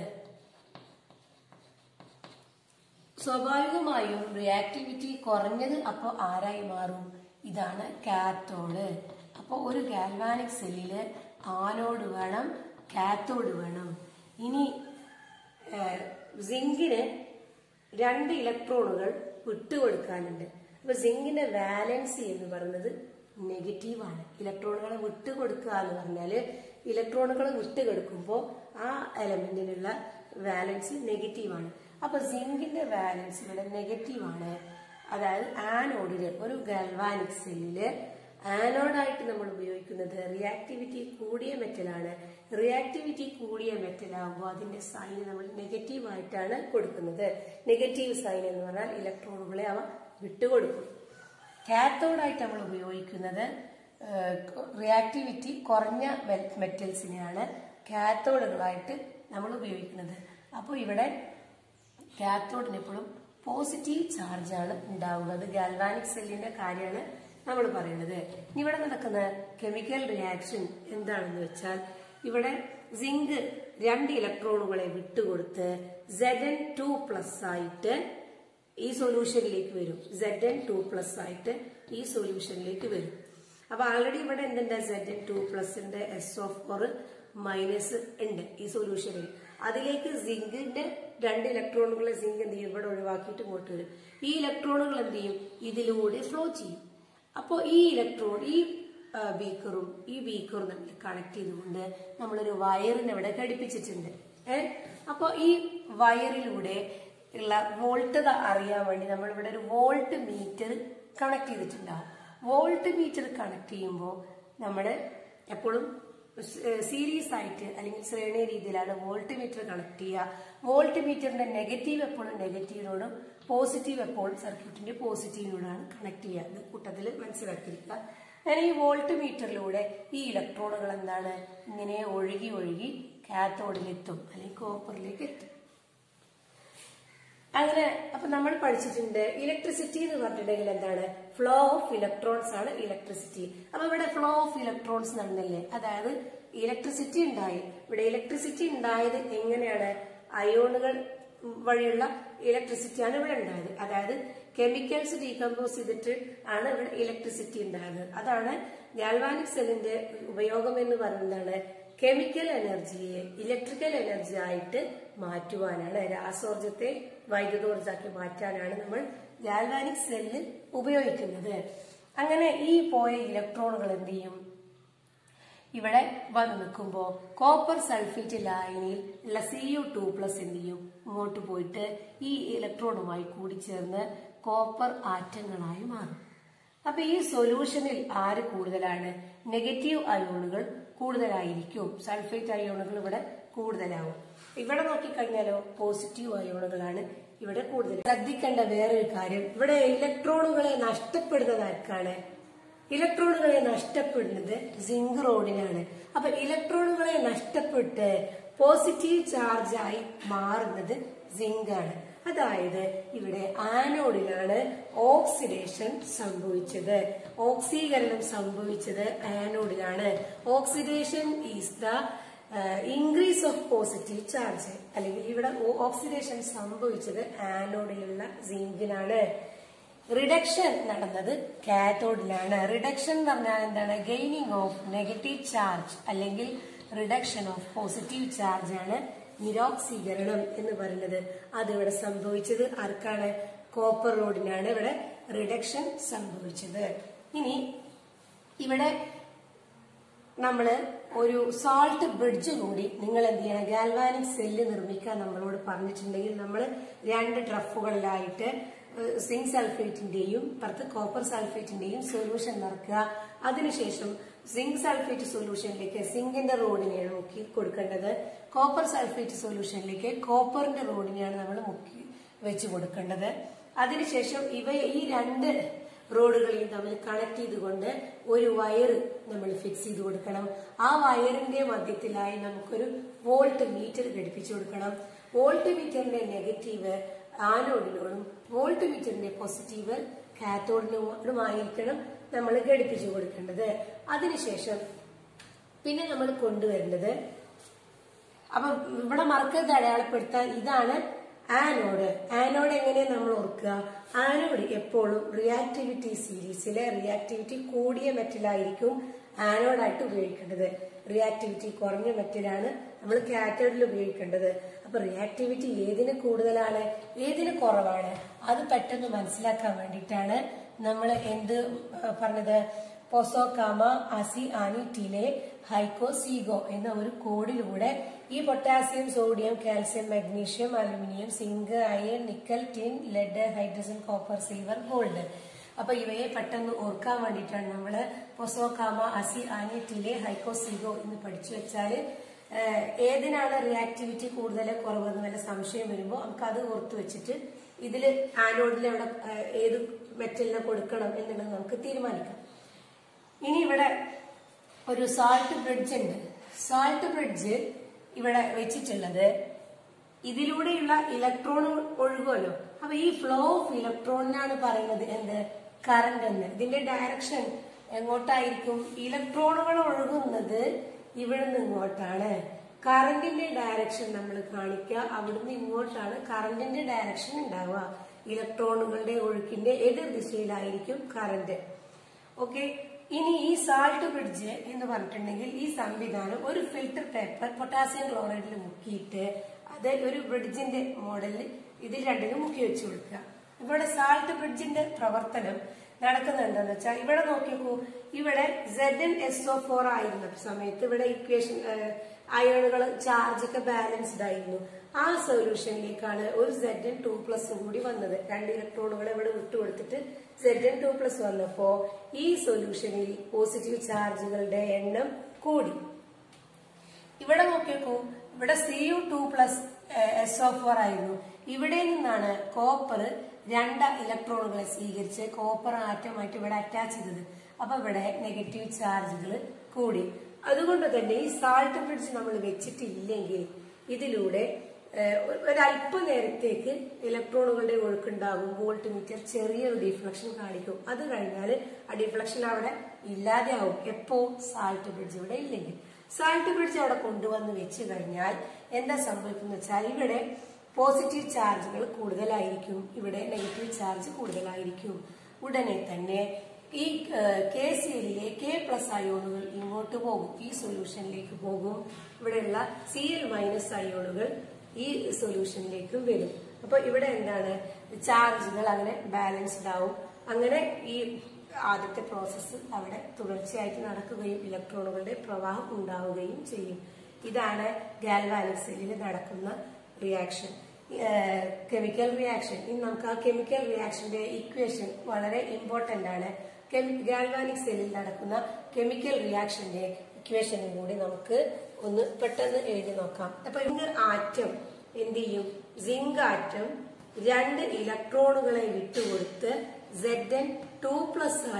Speaker 1: സ്വാഭാവികമായും റിയാക്ടിവിറ്റി കുറഞ്ഞത് അപ്പോൾ ആരായി മാറും ഇതാണ് കാത്തോഡ് അപ്പോൾ ഒരു ഗാൽവാനിക് സെല്ലില് ആനോഡ് വേണം കാത്തോഡ് വേണം ഇനി സിങ്കിന് രണ്ട് ഇലക്ട്രോണുകൾ വിട്ടുകൊടുക്കാനുണ്ട് അപ്പൊ സിങ്കിന്റെ വാലൻസി എന്ന് പറയുന്നത് നെഗറ്റീവാണ് ഇലക്ട്രോണുകളെ വിട്ടുകൊടുക്കുക എന്ന് പറഞ്ഞാല് ഇലക്ട്രോണുകൾ വിട്ടുകൊടുക്കുമ്പോൾ ആ എലമെന്റിനുള്ള വാലൻസി നെഗറ്റീവാണ് അപ്പൊ സിങ്കിന്റെ വാലൻസ് ഇവിടെ നെഗറ്റീവാണ് അതായത് ആനോഡില് ഒരു ഗൽവാനിക് സെല്ലില് ആനോഡായിട്ട് നമ്മൾ ഉപയോഗിക്കുന്നത് റിയാക്ടിവിറ്റി കൂടിയ മെറ്റലാണ് റിയാക്ടിവിറ്റി കൂടിയ മെറ്റൽ ആകുമ്പോൾ അതിന്റെ സൈൻ നമ്മൾ നെഗറ്റീവ് ആയിട്ടാണ് കൊടുക്കുന്നത് നെഗറ്റീവ് സൈൻ എന്ന് പറഞ്ഞാൽ ഇലക്ട്രോണുകളെ അവ വിട്ടുകൊടുക്കും കാത്തോഡായിട്ട് നമ്മൾ ഉപയോഗിക്കുന്നത് റിയാക്ടിവിറ്റി കുറഞ്ഞ മെറ്റൽസിനെയാണ് കാത്തോഡുകളായിട്ട് നമ്മൾ ഉപയോഗിക്കുന്നത് അപ്പോൾ ഇവിടെ കാത്തോഡിന് എപ്പോഴും പോസിറ്റീവ് ചാർജാണ് ഉണ്ടാവുന്നത് ഗാൽവാനിക് സെല്ലിന്റെ കാര്യമാണ് നമ്മൾ പറയുന്നത് ഇനി ഇവിടെ നടക്കുന്ന കെമിക്കൽ റിയാക്ഷൻ എന്താണെന്ന് വെച്ചാൽ ഇവിടെ സിങ്ക് രണ്ട് ഇലക്ട്രോണുകളെ വിട്ടുകൊടുത്ത് സെഡ് എൻ ടു പ്ലസ് ആയിട്ട് ഈ സൊല്യൂഷനിലേക്ക് വരും സെഡ് എൻ ടു പ്ലസ് ആയിട്ട് ഈ സൊല്യൂഷനിലേക്ക് വരും അപ്പൊ ആൾറെഡി ഇവിടെ എന്തുണ്ട് സെഡ് എൻ ടു പ്ലസിന്റെ എസ് ഓഫ് ഫോർ മൈനസ് ഉണ്ട് ഈ സൊല്യൂഷനിൽ അതിലേക്ക് സിങ്കിന്റെ രണ്ട് ഇലക്ട്രോണുകളെ സിങ്ക് എന്ത് ചെയ്യും ഇവിടെ ഒഴിവാക്കിയിട്ട് ഇങ്ങോട്ട് വരും ഈ ഇലക്ട്രോണുകൾ എന്ത് ചെയ്യും ഇതിലൂടെ ഫ്ലോ ചെയ്യും അപ്പോൾ ഈ ഇലക്ട്രോൺ ഈ ബീക്കറും ഈ ബീക്കറും തമ്മിൽ കണക്ട് ചെയ്തുകൊണ്ട് നമ്മളൊരു വയറിനെ ഇവിടെ ഘടിപ്പിച്ചിട്ടുണ്ട് ഏ അപ്പോൾ ഈ വയറിലൂടെ ഉള്ള വോൾട്ടത അറിയാൻ വേണ്ടി നമ്മൾ ഇവിടെ ഒരു വോൾട്ട് മീറ്റർ കണക്ട് ചെയ്തിട്ടുണ്ടാവും വോൾട്ട് മീറ്റർ കണക്ട് ചെയ്യുമ്പോൾ നമ്മൾ എപ്പോഴും സീരീസ് ആയിട്ട് അല്ലെങ്കിൽ ശ്രേണി രീതിയിലാണ് വോൾട്ട് മീറ്റർ കണക്ട് ചെയ്യുക വോൾട്ട് മീറ്ററിന്റെ നെഗറ്റീവ് എപ്പോഴും നെഗറ്റീവിനോടും പോസിറ്റീവ് എപ്പോഴും സർക്യൂട്ടിന്റെ പോസിറ്റീവിനോടാണ് കണക്ട് ചെയ്യുക ഇത് കൂട്ടത്തിൽ മനസ്സിലാക്കിയിരിക്കുക അങ്ങനെ ഈ വോൾട്ട് മീറ്ററിലൂടെ ഈ ഇലക്ട്രോണുകൾ എന്താണ് ഇങ്ങനെ ഒഴുകി ഒഴുകി കാത്തോഡിലെത്തും അല്ലെങ്കിൽ കോപ്പറിലേക്ക് എത്തും അങ്ങനെ അപ്പൊ നമ്മൾ പഠിച്ചിട്ടുണ്ട് ഇലക്ട്രിസിറ്റി എന്ന് പറഞ്ഞിട്ടുണ്ടെങ്കിൽ എന്താണ് ഫ്ലോ ഓഫ് ഇലക്ട്രോൺസ് ആണ് ഇലക്ട്രിസിറ്റി അപ്പൊ ഇവിടെ ഫ്ലോ ഓഫ് ഇലക്ട്രോൺസ് നടന്നില്ലേ അതായത് ഇലക്ട്രിസിറ്റി ഉണ്ടായി ഇവിടെ ഇലക്ട്രിസിറ്റി ഉണ്ടായത് എങ്ങനെയാണ് അയോണുകൾ വഴിയുള്ള ഇലക്ട്രിസിറ്റി ആണ് ഇവിടെ ഉണ്ടായത് അതായത് കെമിക്കൽസ് ഡീകമ്പോസ് ചെയ്തിട്ട് ആണ് ഇവിടെ ഇലക്ട്രിസിറ്റി ഉണ്ടായത് അതാണ് ഗാൽവാനിക് സെല്ലിന്റെ ഉപയോഗം എന്ന് പറയുന്നതാണ് കെമിക്കൽ എനർജിയെ ഇലക്ട്രിക്കൽ എനർജി ആയിട്ട് മാറ്റുവാനാണ് രാസോർജത്തെ വൈദ്യുതോർജാക്കി മാറ്റാനാണ് നമ്മൾ ഗാൽവാനിക് സെല്ല് ഉപയോഗിക്കുന്നത് അങ്ങനെ ഈ പോയ ഇലക്ട്രോണുകൾ എന്ത് ചെയ്യും ഇവിടെ വന്ന് നിൽക്കുമ്പോൾ കോപ്പർ സൾഫേറ്റ് ലായനിയിൽ ഉള്ള സി യു ടു പ്ലസ് എന്ത് ചെയ്യും ഇങ്ങോട്ട് പോയിട്ട് ഈ ഇലക്ട്രോണുമായി കൂടിച്ചേർന്ന് കോപ്പർ ആറ്റങ്ങളായി മാറും അപ്പൊ ഈ സൊല്യൂഷനിൽ ആര് കൂടുതലാണ് നെഗറ്റീവ് അയോണുകൾ കൂടുതലായിരിക്കും സൾഫേറ്റ് അയോണുകൾ ഇവിടെ കൂടുതലാവും ഇവിടെ നോക്കിക്കഴിഞ്ഞാലോ പോസിറ്റീവ് അയോണുകളാണ് ഇവിടെ കൂടുതൽ ശ്രദ്ധിക്കേണ്ട വേറൊരു കാര്യം ഇവിടെ ഇലക്ട്രോണുകളെ നഷ്ടപ്പെടുന്നത് ആർക്കാണ് ഇലക്ട്രോണുകളെ നഷ്ടപ്പെടുന്നത് സിങ്ക് റോഡിനാണ് അപ്പൊ ഇലക്ട്രോണുകളെ നഷ്ടപ്പെട്ട് പോസിറ്റീവ് ചാർജായി മാറുന്നത് സിങ്ക് ആണ് അതായത് ഇവിടെ ആനോഡിലാണ് ഓക്സിഡേഷൻ സംഭവിച്ചത് ഓക്സീകരണം സംഭവിച്ചത് ആനോഡിലാണ് oxidation is the increase of positive charge അല്ലെങ്കിൽ ഇവിടെ ഓക്സിഡേഷൻ സംഭവിച്ചത് ആനോഡിലുള്ള സിങ്കിലാണ് റിഡക്ഷൻ നടന്നത് കാത്തോഡിലാണ് റിഡക്ഷൻ എന്ന് പറഞ്ഞാൽ എന്താണ് ഗെയിനിങ് ഓഫ് നെഗറ്റീവ് ചാർജ് അല്ലെങ്കിൽ റിഡക്ഷൻ ഓഫ് പോസിറ്റീവ് ചാർജ് ആണ് നിരോക്സീകരണം എന്ന് പറയുന്നത് അത് ഇവിടെ സംഭവിച്ചത് ആർക്കാണ് കോപ്പർ റോഡിനാണ് ഇവിടെ റിഡക്ഷൻ സംഭവിച്ചത് ഇനി ഇവിടെ നമ്മള് ഒരു സാൾട്ട് ബ്രിഡ്ജ് കൂടി നിങ്ങൾ എന്ത് ചെയ്യണം ഗാൽവാനിക് സെല്ല് നിർമ്മിക്കാൻ നമ്മളോട് പറഞ്ഞിട്ടുണ്ടെങ്കിൽ നമ്മൾ രണ്ട് ട്രഫുകളിലായിട്ട് സിങ്ക് സൾഫേറ്റിന്റെയും പുറത്ത് കോപ്പർ സൾഫേറ്റിന്റെയും സൊല്യൂഷൻ നിറക്കുക അതിനുശേഷം സിങ്ക് സൾഫേറ്റ് സൊല്യൂഷനിലേക്ക് സിങ്കിന്റെ റോഡിനെയാണ് മുക്കി കൊടുക്കേണ്ടത് കോപ്പർ സൾഫേറ്റ് സൊല്യൂഷനിലേക്ക് കോപ്പറിന്റെ റോഡിനെയാണ് നമ്മൾ മുക്കി വെച്ച് കൊടുക്കേണ്ടത് അതിനുശേഷം ഇവ ഈ രണ്ട് റോഡുകളെയും തമ്മിൽ കണക്ട് ചെയ്തുകൊണ്ട് ഒരു വയർ നമ്മൾ ഫിക്സ് ചെയ്ത് കൊടുക്കണം ആ വയറിന്റെ മധ്യത്തിലായി നമുക്കൊരു വോൾട്ട് മീറ്റർ ഘടിപ്പിച്ചു കൊടുക്കണം വോൾട്ട് മീറ്ററിന്റെ നെഗറ്റീവ് ആനോഡിനോടും വോൾട്ട് മീറ്ററിന്റെ പോസിറ്റീവ് കാത്തോഡിനോടുമായിരിക്കണം നമ്മൾ ഘടിപ്പിച്ചു കൊടുക്കേണ്ടത് അതിനുശേഷം പിന്നെ നമ്മൾ കൊണ്ടുവരേണ്ടത് അപ്പൊ ഇവിടെ മറക്കരുത് അടയാളപ്പെടുത്താൻ ഇതാണ് ആനോഡ് ആനോഡ് എങ്ങനെ നമ്മൾ ഓർക്കുക ആനോഡ് എപ്പോഴും റിയാക്ടിവിറ്റി സീരീസിലെ റിയാക്ടിവിറ്റി കൂടിയ മെറ്റലായിരിക്കും ആനോഡായിട്ട് ഉപയോഗിക്കേണ്ടത് റിയാക്ടിവിറ്റി കുറഞ്ഞ മെറ്റലാണ് നമ്മൾ കാറ്റോഡിൽ ഉപയോഗിക്കേണ്ടത് അപ്പൊ റിയാക്ടിവിറ്റി ഏതിന് കൂടുതലാണ് ഏതിന് കുറവാണ് അത് പെട്ടെന്ന് മനസ്സിലാക്കാൻ വേണ്ടിയിട്ടാണ് നമ്മൾ എന്ത് പറഞ്ഞത് പൊസോകാമ അസി ആനി ടീലെ ഹൈക്കോ സീഗോ എന്ന ഒരു കോഡിലൂടെ ഈ potassium sodium calcium magnesium aluminium zinc iron nickel tin lead hydrogen copper silver gold അപ്പൊ ഇവയെ പെട്ടെന്ന് ഓർക്കാൻ വേണ്ടിയിട്ടാണ് നമ്മൾ പൊസോകാമ അസി ആനി ടീലെ ഹൈക്കോ സീഗോ എന്ന് പഠിച്ചു വെച്ചാല് ഏതിനാണ് റിയാക്ടിവിറ്റി കൂടുതൽ കുറവെന്ന് വല്ല സംശയം വരുമ്പോൾ നമുക്ക് അത് ഓർത്ത് വെച്ചിട്ട് ഇതിൽ ആനോഡിൽ എവിടെ ഏത് മെറ്റലിനെ കൊടുക്കണം എന്നുള്ളത് നമുക്ക് തീരുമാനിക്കാം ഇനി ഇവിടെ ഒരു സാൾട്ട് ബ്രിഡ്ജ് ഉണ്ട് സാൾട്ട് ബ്രിഡ്ജ് ഇവിടെ വെച്ചിട്ടുള്ളത് ഇതിലൂടെയുള്ള ഇലക്ട്രോൺ ഒഴുകുമല്ലോ അപ്പൊ ഈ ഫ്ലോ ഓഫ് ഇലക്ട്രോണിനാണ് പറയുന്നത് എന്ത് കറണ്ട് എന്ന് ഇതിന്റെ ഡയറക്ഷൻ എങ്ങോട്ടായിരിക്കും ഇലക്ട്രോണുകൾ ഒഴുകുന്നത് ഇവിടുന്ന് ഇങ്ങോട്ടാണ് കറണ്ടിന്റെ ഡയറക്ഷൻ നമ്മൾ കാണിക്കുക അവിടുന്ന് ഇങ്ങോട്ടാണ് കറണ്ടിന്റെ ഡയറക്ഷൻ ഉണ്ടാവുക ഇലക്ട്രോണുകളുടെ ഒഴുക്കിന്റെ എതിർ ദിശയിലായിരിക്കും കറണ്ട് ഓക്കെ ഇനി ഈ സാൾട്ട് ബ്രിഡ്ജ് എന്ന് പറഞ്ഞിട്ടുണ്ടെങ്കിൽ ഈ സംവിധാനം ഒരു ഫിൽട്ടർ പേപ്പർ പൊട്ടാസ്യം ക്ലോറൈഡിൽ മുക്കിയിട്ട് അത് ഒരു ബ്രിഡ്ജിന്റെ മോഡലിൽ ഇത് രണ്ടിനും മുക്കി വെച്ചു കൊടുക്കുക ഇവിടെ സാൾട്ട് ബ്രിഡ്ജിന്റെ പ്രവർത്തനം നടക്കുന്നത് എന്താണെന്ന് വെച്ചാൽ ഇവിടെ നോക്കിക്കൂ ഇവിടെ Z N S O four ആയിരുന്ന സമയത്ത് ഇവിടെ ഇക്വേഷൻ അയണുകൾ ചാർജ് ഒക്കെ ബാലൻസ്ഡ് ആയിരുന്നു ആ സൊല്യൂഷനിലേക്കാണ് ഒരു സെഡ് എൻ ടു പ്ലസ് കൂടി വന്നത് രണ്ട് ഇലക്ട്രോണുകൾ ഇവിടെ വിട്ടുകൊടുത്തിട്ട് സെഡ് എൻ ടു പ്ലസ് വന്നപ്പോ ഈ സൊല്യൂഷനിൽ പോസിറ്റീവ് ചാർജുകളുടെ എണ്ണം കൂടി ഇവിടെ നോക്കിയേക്കൂ ഇവിടെ C U two plus S O four ആയിരുന്നു ഇവിടെ നിന്നാണ് കോപ്പർ രണ്ട് ഇലക്ട്രോണുകളെ സ്വീകരിച്ച് കോപ്പർ ആറ്റമായിട്ട് ഇവിടെ അറ്റാച്ച് ചെയ്തത് അപ്പൊ ഇവിടെ നെഗറ്റീവ് ചാർജുകൾ കൂടി അതുകൊണ്ട് തന്നെ ഈ സാൾട്ട് ബ്രിഡ്ജ് നമ്മൾ വെച്ചിട്ടില്ലെങ്കിൽ ഇതിലൂടെ ഒരല്പ നേരത്തേക്ക് ഇലക്ട്രോണുകളുടെ ഒഴുക്കുണ്ടാകും വോൾട്ട് മീറ്റർ ചെറിയൊരു ഡിഫ്ലക്ഷൻ കാണിക്കും അത് കഴിഞ്ഞാൽ ആ ഡിഫ്ലക്ഷൻ അവിടെ ഇല്ലാതെ ആവും എപ്പോ സാൾട്ട് ബ്രിഡ്ജ് ഇവിടെ ഇല്ലെങ്കിൽ സാൾട്ട് ബ്രിഡ്ജ് അവിടെ കൊണ്ടുവന്ന് വെച്ച് കഴിഞ്ഞാൽ എന്താ സംഭവിക്കുന്നത് വെച്ചാൽ ഇവിടെ പോസിറ്റീവ് ചാർജുകൾ കൂടുതലായിരിക്കും ഇവിടെ നെഗറ്റീവ് ചാർജ് കൂടുതലായിരിക്കും ഉടനെ തന്നെ ഈ കെ സി എല്ലിലെ കെ പ്ലസ് അയോണുകൾ ഇങ്ങോട്ട് പോകും ഈ സൊല്യൂഷനിലേക്ക് പോകും ഇവിടെയുള്ള സി എൽ മൈനസ് അയോണുകൾ ഈ സൊല്യൂഷനിലേക്കും വരും അപ്പൊ ഇവിടെ എന്താണ് ചാർജുകൾ അങ്ങനെ ബാലൻസ്ഡ് ആവും അങ്ങനെ ഈ ആദ്യത്തെ പ്രോസസ്സ് അവിടെ തുടർച്ചയായിട്ട് നടക്കുകയും ഇലക്ട്രോണുകളുടെ പ്രവാഹം ഉണ്ടാവുകയും ചെയ്യും ഇതാണ് ഗാൽവാനിക് സെല്ലിൽ നടക്കുന്ന റിയാക്ഷൻ കെമിക്കൽ റിയാക്ഷൻ ഇനി നമുക്ക് ആ കെമിക്കൽ റിയാക്ഷന്റെ ഇക്വേഷൻ വളരെ ഇമ്പോർട്ടന്റ് ആണ് ഗാൽവാനിക് സെല്ലിൽ നടക്കുന്ന കെമിക്കൽ റിയാക്ഷന്റെ ഇക്വേഷനും കൂടി നമുക്ക് ഒന്ന് പെട്ടെന്ന് എഴുതി നോക്കാം അപ്പൊ ഇന്ന് ആറ്റം എന്ത് ചെയ്യും സിങ്ക് ആറ്റം രണ്ട് ഇലക്ട്രോണുകളെ വിട്ടുകൊടുത്ത് സെഡ് എൻ ടു പ്ലസ് ആയി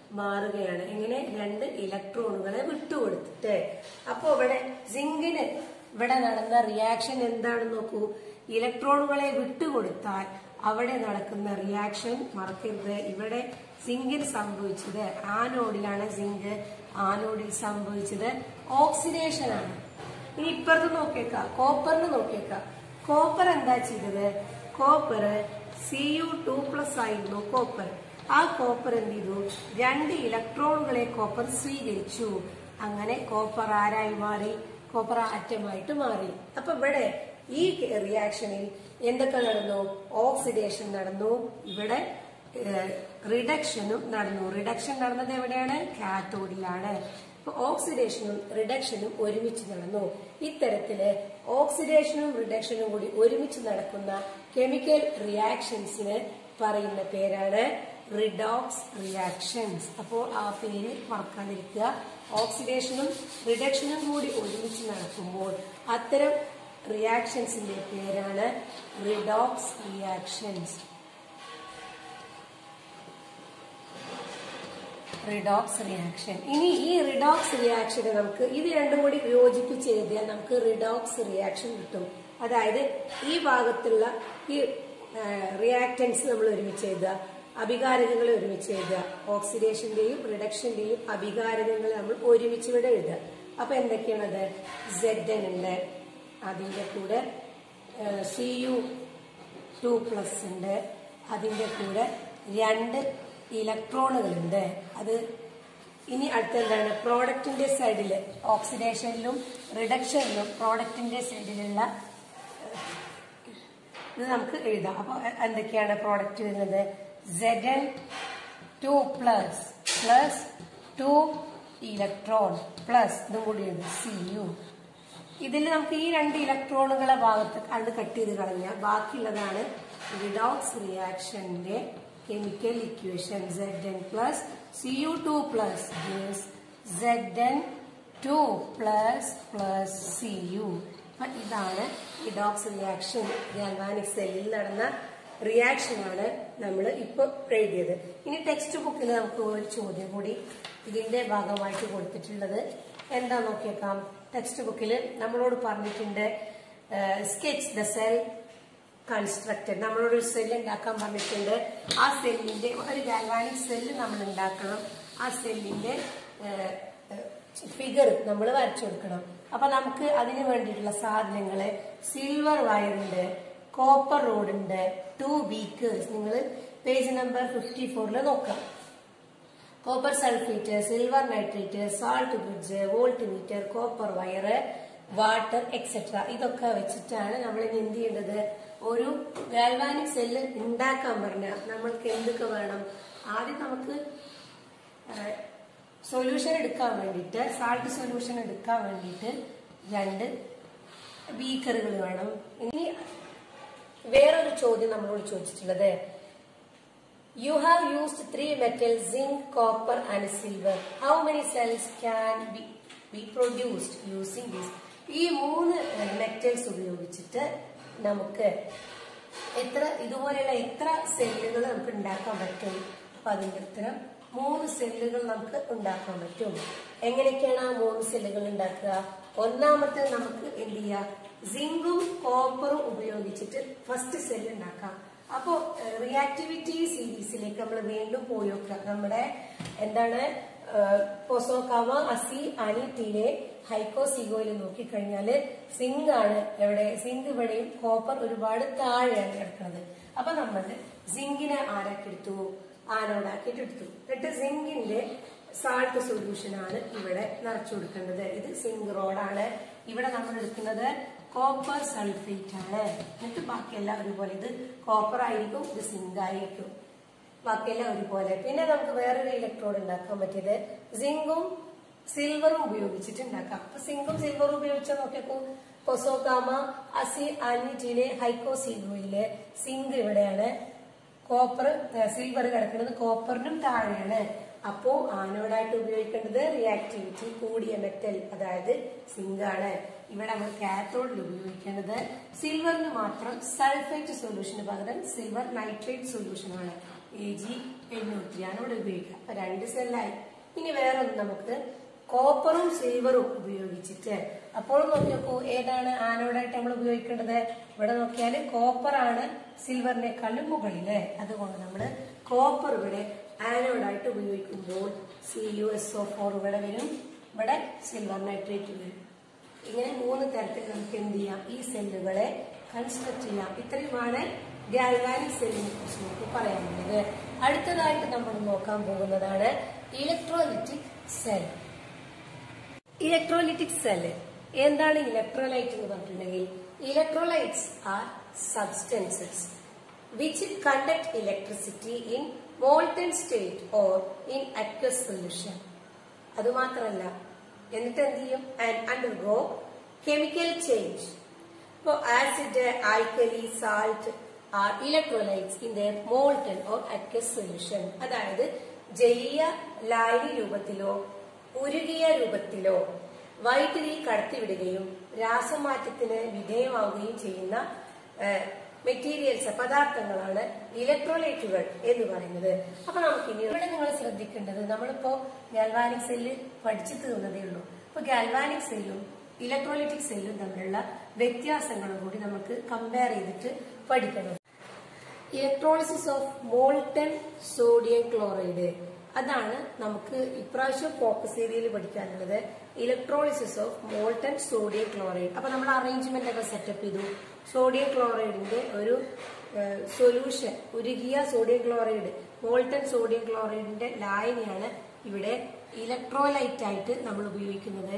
Speaker 1: മാറുകയാണ് എങ്ങനെ രണ്ട് ഇലക്ട്രോണുകളെ വിട്ടുകൊടുത്തിട്ട് അപ്പൊ ഇവിടെ സിങ്കിന് ഇവിടെ നടന്ന റിയാക്ഷൻ എന്താണെന്ന് നോക്കൂ ഇലക്ട്രോണുകളെ വിട്ടുകൊടുത്താൽ അവിടെ നടക്കുന്ന റിയാക്ഷൻ മറക്കരുത് ഇവിടെ സിങ്കിന് സംഭവിച്ചത് ആനോഡിലാണ് സിങ്ക് ആനോഡിൽ സംഭവിച്ചത് ഓക്സിഡേഷൻ ആണ് ഇനി ഇപ്പുറത്ത് നോക്കിയേക്കാം കോപ്പറിന് നോക്കിയേക്കാം കോപ്പർ എന്താ ചെയ്തത് copper C U two plus ആയിരുന്നു കോപ്പർ ആ കോപ്പർ എന്ത് ചെയ്തു രണ്ട് ഇലക്ട്രോണുകളെ കോപ്പർ സ്വീകരിച്ചു അങ്ങനെ കോപ്പർ ആരായി മാറി കോപ്പർ ആറ്റമായിട്ട് മാറി അപ്പൊ ഇവിടെ ഈ റിയാക്ഷനിൽ എന്തൊക്കെ നടന്നു ഓക്സിഡേഷൻ നടന്നു ഇവിടെ റിഡക്ഷനും നടന്നു റിഡക്ഷൻ നടന്നത് എവിടെയാണ് കാത്തോഡിലാണ് അപ്പൊ ഓക്സിഡേഷനും റിഡക്ഷനും ഒരുമിച്ച് നടന്നു ഇത്തരത്തില് ഓക്സിഡേഷനും റിഡക്ഷനും കൂടി ഒരുമിച്ച് നടക്കുന്ന കെമിക്കൽ റിയാക്ഷൻസിന് പറയുന്ന പേരാണ് റിഡോക്സ് റിയാക്ഷൻസ് അപ്പോൾ ആ പേര് മറക്കാതിരിക്കുക ഓക്സിഡേഷനും റിഡക്ഷനും കൂടി ഒരുമിച്ച് നടക്കുമ്പോൾ അത്തരം റിയാക്ഷൻസിന്റെ പേരാണ് റിഡോക്സ് റിയാക്ഷൻസ് റിഡോക്സ് റിയാക്ഷൻ ഇനി ഈ റിഡോക്സ് റിയാക്ഷന് നമുക്ക് ഇത് രണ്ടും കൂടി യോജിപ്പിച്ച് എഴുതിയാൽ നമുക്ക് റിഡോക്സ് റിയാക്ഷൻ കിട്ടും അതായത് ഈ ഭാഗത്തുള്ള ഈ റിയാക്ടൻസ് നമ്മൾ ഒരുമിച്ച് എഴുതുക അഭികാരകങ്ങളെ ഒരുമിച്ച് എഴുതുക ഓക്സിഡേഷന്റെയും റിഡക്ഷന്റെയും അഭികാരകങ്ങളെ നമ്മൾ ഒരുമിച്ച് ഇവിടെ എഴുതുക അപ്പൊ എന്തൊക്കെയാണത് സെഡ് എൻ ഉണ്ട് അതിന്റെ കൂടെ സി യു ടു പ്ലസ് ഉണ്ട് അതിന്റെ കൂടെ രണ്ട് ഇലക്ട്രോണുകളുണ്ട് അത് ഇനി അടുത്ത എന്താണ് പ്രോഡക്റ്റിന്റെ സൈഡിൽ ഓക്സിഡേഷനിലും റിഡക്ഷനിലും പ്രോഡക്റ്റിന്റെ സൈഡിലുള്ള ഇത് നമുക്ക് എഴുതാം അപ്പൊ എന്തൊക്കെയാണ് പ്രോഡക്റ്റ് വരുന്നത് Z N two plus plus two electron plus ഇതും കൂടി ഉണ്ട് സി യു ഇതിൽ നമുക്ക് ഈ രണ്ട് ഇലക്ട്രോണുകളെ ഭാഗത്ത് കണ്ട് കട്ട് ചെയ്ത് കളഞ്ഞാൽ ബാക്കിയുള്ളതാണ് റിഡോക്സ് റിയാക്ഷന്റെ chemical equation Z N plus C U two plus gives Z N two plus plus C U അപ്പൊ ഇതാണ് റിഡോക്സ് റിയാക്ഷൻ ഗാൽവാനിക് സെല്ലിൽ നടന്ന റിയാക്ഷൻ ആണ് നമ്മൾ ഇപ്പൊ എഴുതിയത് ഇനി ടെക്സ്റ്റ് ബുക്കിൽ നമുക്ക് ഒരു ചോദ്യം കൂടി ഇതിന്റെ ഭാഗമായിട്ട് കൊടുത്തിട്ടുള്ളത് എന്താ നോക്കിയേക്കാം ടെക്സ്റ്റ് ബുക്കിൽ നമ്മളോട് പറഞ്ഞിട്ടുണ്ട് സ്കെച്ച് ദ സെൽ കൺസ്ട്രക്റ്റഡ് നമ്മളോട് ഒരു സെല്ല് ഉണ്ടാക്കാൻ പറഞ്ഞിട്ടുണ്ട് ആ സെല്ലിന്റെ ഒരു ഗാൽവാനിക് സെല്ല് നമ്മൾ ഉണ്ടാക്കണം ആ സെല്ലിന്റെ ഫിഗർ നമ്മൾ വരച്ചു കൊടുക്കണം അപ്പൊ നമുക്ക് അതിന് വേണ്ടിയിട്ടുള്ള സാധനങ്ങള് സിൽവർ വയർ ഉണ്ട് കോപ്പർ റോഡ് ഉണ്ട് ടു ബീക്കേഴ്സ് നിങ്ങൾ പേജ് നമ്പർ ഫിഫ്റ്റി ഫോറിൽ നോക്കാം copper sulphate silver nitrate salt bridge voltmeter copper wire water etcetera ഇതൊക്കെ വെച്ചിട്ടാണ് നമ്മൾ ഇനി എന്ത് ചെയ്യേണ്ടത് ഒരു ഗാൽവാനിക് സെല്ല് ഉണ്ടാക്കാൻ പറഞ്ഞാൽ നമ്മൾക്ക് എന്തൊക്കെ വേണം ആദ്യം നമുക്ക് സൊല്യൂഷൻ എടുക്കാൻ വേണ്ടിയിട്ട് സാൾട്ട് സൊല്യൂഷൻ എടുക്കാൻ വേണ്ടിയിട്ട് രണ്ട് ബീക്കറുകൾ വേണം ഇനി വേറൊരു ചോദ്യം നമ്മളോട് ചോദിച്ചിട്ടുള്ളത് You have used three metals, zinc, copper and silver. How many cells can be, be produced using this? ഈ മൂന്ന് മെറ്റൽസ് ഉപയോഗിച്ചിട്ട് നമുക്ക് എത്ര ഇതുപോലെയുള്ള എത്ര സെല്ലുകൾ നമുക്ക് ഉണ്ടാക്കാൻ പറ്റും അപ്പൊ അതിന്റെ ഉത്തരം മൂന്ന് സെല്ലുകൾ നമുക്ക് ഉണ്ടാക്കാൻ പറ്റും എങ്ങനെയൊക്കെയാണ് ആ മൂന്ന് സെല്ലുകൾ ഉണ്ടാക്കുക ഒന്നാമത്തെ നമുക്ക് എന്ത് ചെയ്യാം സിങ്കും കോപ്പറും ഉപയോഗിച്ചിട്ട് ഫസ്റ്റ് സെല്ല് ഉണ്ടാക്കാം അപ്പോ റിയാക്ടിവിറ്റി സീരീസിലേക്ക് നമ്മൾ വീണ്ടും പോയി നോക്കുക നമ്മുടെ എന്താണ് പൊസോക്കാമ അസി അനിറ്റിയിലെ ഹൈക്കോസിഗോയിൽ നോക്കിക്കഴിഞ്ഞാല് സിങ്ക് ആണ് എവിടെ സിങ്ക് ഇവിടെയും കോപ്പർ ഒരുപാട് താഴെയാണ് കിടക്കുന്നത് അപ്പൊ നമ്മൾ സിങ്കിനെ ആരാക്കി എടുത്തു ആനോടാക്കിയിട്ട് എടുത്തു എന്നിട്ട് സിങ്കിന്റെ സാൾട്ട് സൊല്യൂഷൻ ആണ് ഇവിടെ നിറച്ചു കൊടുക്കേണ്ടത് ഇത് സിങ്ക് റോഡാണ് ഇവിടെ നമ്മൾ എടുക്കുന്നത് കോപ്പർ സൾഫേറ്റ് ആണ് എന്നിട്ട് ബാക്കിയെല്ലാം ഒരുപോലെ ഇത് കോപ്പർ ആയിരിക്കും ഇത് സിങ്ക് ആയിരിക്കും ബാക്കിയെല്ലാം ഒരുപോലെ പിന്നെ നമുക്ക് വേറൊരു ഇലക്ട്രോഡ് ഉണ്ടാക്കാൻ പറ്റിയത് സിങ്കും സിൽവറും ഉപയോഗിച്ചിട്ട് ഉണ്ടാക്കാം അപ്പൊ സിങ്കും സിൽവറും ഉപയോഗിച്ചാൽ നോക്കിയപ്പോ കൊസോക്കാമ അസി അനിറ്റിയിലെ ഹൈക്കോസിഗോയിലെ സിങ്ക് ഇവിടെയാണ് കോപ്പർ സിൽവർ കിടക്കുന്നത് കോപ്പറിനും താഴെയാണ് അപ്പോ ആനോടായിട്ട് ഉപയോഗിക്കേണ്ടത് റിയാക്ടിവിറ്റി കൂടിയ മെറ്റൽ അതായത് സിങ്ക് ആണ് ഇവിടെ നമ്മൾ കാത്തോഡിൽ ഉപയോഗിക്കേണ്ടത് സിൽവറിന് മാത്രം സൾഫേറ്റ് സൊല്യൂഷന് പകരം സിൽവർ നൈട്രേറ്റ് സൊല്യൂഷൻ ആണ് എ ജി എണ്ണൂറ്റിയാണ് ഇവിടെ ഉപയോഗിക്കുക അപ്പൊ രണ്ട് സെല്ലായി ഇനി വേറെ ഒന്ന് നമുക്ക് കോപ്പറും സിൽവറും ഉപയോഗിച്ചിട്ട് അപ്പോൾ നോക്കി നോക്കൂ ഏതാണ് ആനോഡായിട്ട് നമ്മൾ ഉപയോഗിക്കേണ്ടത് ഇവിടെ നോക്കിയാൽ കോപ്പറാണ് സിൽവറിനേക്കാളും മുകളില് അതുകൊണ്ട് നമ്മൾ കോപ്പർ ഇവിടെ ആനോഡായിട്ട് ഉപയോഗിക്കുമ്പോൾ C U S O four ഇവിടെ വരും ഇവിടെ സിൽവർ നൈട്രേറ്റ് വരും ഇങ്ങനെ മൂന്ന് തരത്തിൽ നമുക്ക് എന്ത് ചെയ്യാം ഈ സെല്ലുകളെ കൺസ്ട്രക്ട് ചെയ്യാം ഇത്രയുമാണ് ഗാൽവാനിക് സെല്ലിനെ കുറിച്ച് നമുക്ക് പറയാനുള്ളത് അടുത്തതായിട്ട് നമ്മൾ നോക്കാൻ പോകുന്നതാണ് ഇലക്ട്രോലിറ്റിക് സെൽ ഇലക്ട്രോലിറ്റിക് സെല്ല് എന്താണ് ഇലക്ട്രോലൈറ്റ് എന്ന് പറഞ്ഞിട്ടുണ്ടെങ്കിൽ electrolytes are substances which conduct electricity in molten state or in aqueous solution അതുമാത്രമല്ല എന്നിട്ട് എന്ത് ചെയ്യും ആൻഡ് അണ്ടർഗോ കെമിക്കൽ ചേഞ്ച് ഇപ്പോൾ acid alkali salt are electrolytes in the molten or aqueous solution അതായത് ജലീയ ലായനി രൂപത്തിലോ ഉരുകിയ രൂപത്തിലോ വൈദ്യുതി കടത്തിവിടുകയും രാസമാറ്റത്തിന് വിധേയമാവുകയും ചെയ്യുന്ന മെറ്റീരിയൽസ് പദാർത്ഥങ്ങളാണ് ഇലക്ട്രോലൈറ്റുകൾ എന്ന് പറയുന്നത് അപ്പൊ നമുക്ക് ഇനി ഇവിടെ നിങ്ങൾ ശ്രദ്ധിക്കേണ്ടത് നമ്മളിപ്പോ ഗാൽവാനിക് സെല്ല് പഠിച്ചു തീർന്നതേ ഉള്ളൂ അപ്പൊ ഗാൽവാനിക് സെല്ലും ഇലക്ട്രോലൈറ്റിക് സെല്ലും തമ്മിലുള്ള വ്യത്യാസങ്ങളും കൂടി നമുക്ക് കമ്പയർ ചെയ്തിട്ട് പഠിക്കണം electrolysis of molten sodium chloride അതാണ് നമുക്ക് ഇപ്രാവശ്യം ഫോക്കസ് ഏരിയയിൽ പഠിക്കാനുള്ളത് electrolysis of molten sodium chloride അപ്പൊ നമ്മൾ അറേഞ്ച്മെന്റ് ഒക്കെ സെറ്റപ്പ് ചെയ്തു സോഡിയം ക്ലോറൈഡിന്റെ ഒരു സൊല്യൂഷൻ ഉരുകിയ സോഡിയം ക്ലോറൈഡ് മോൾട്ടൺ സോഡിയം ക്ലോറൈഡിന്റെ ലായനിയാണ് ഇവിടെ ഇലക്ട്രോലൈറ്റ് ആയിട്ട് നമ്മൾ ഉപയോഗിക്കുന്നത്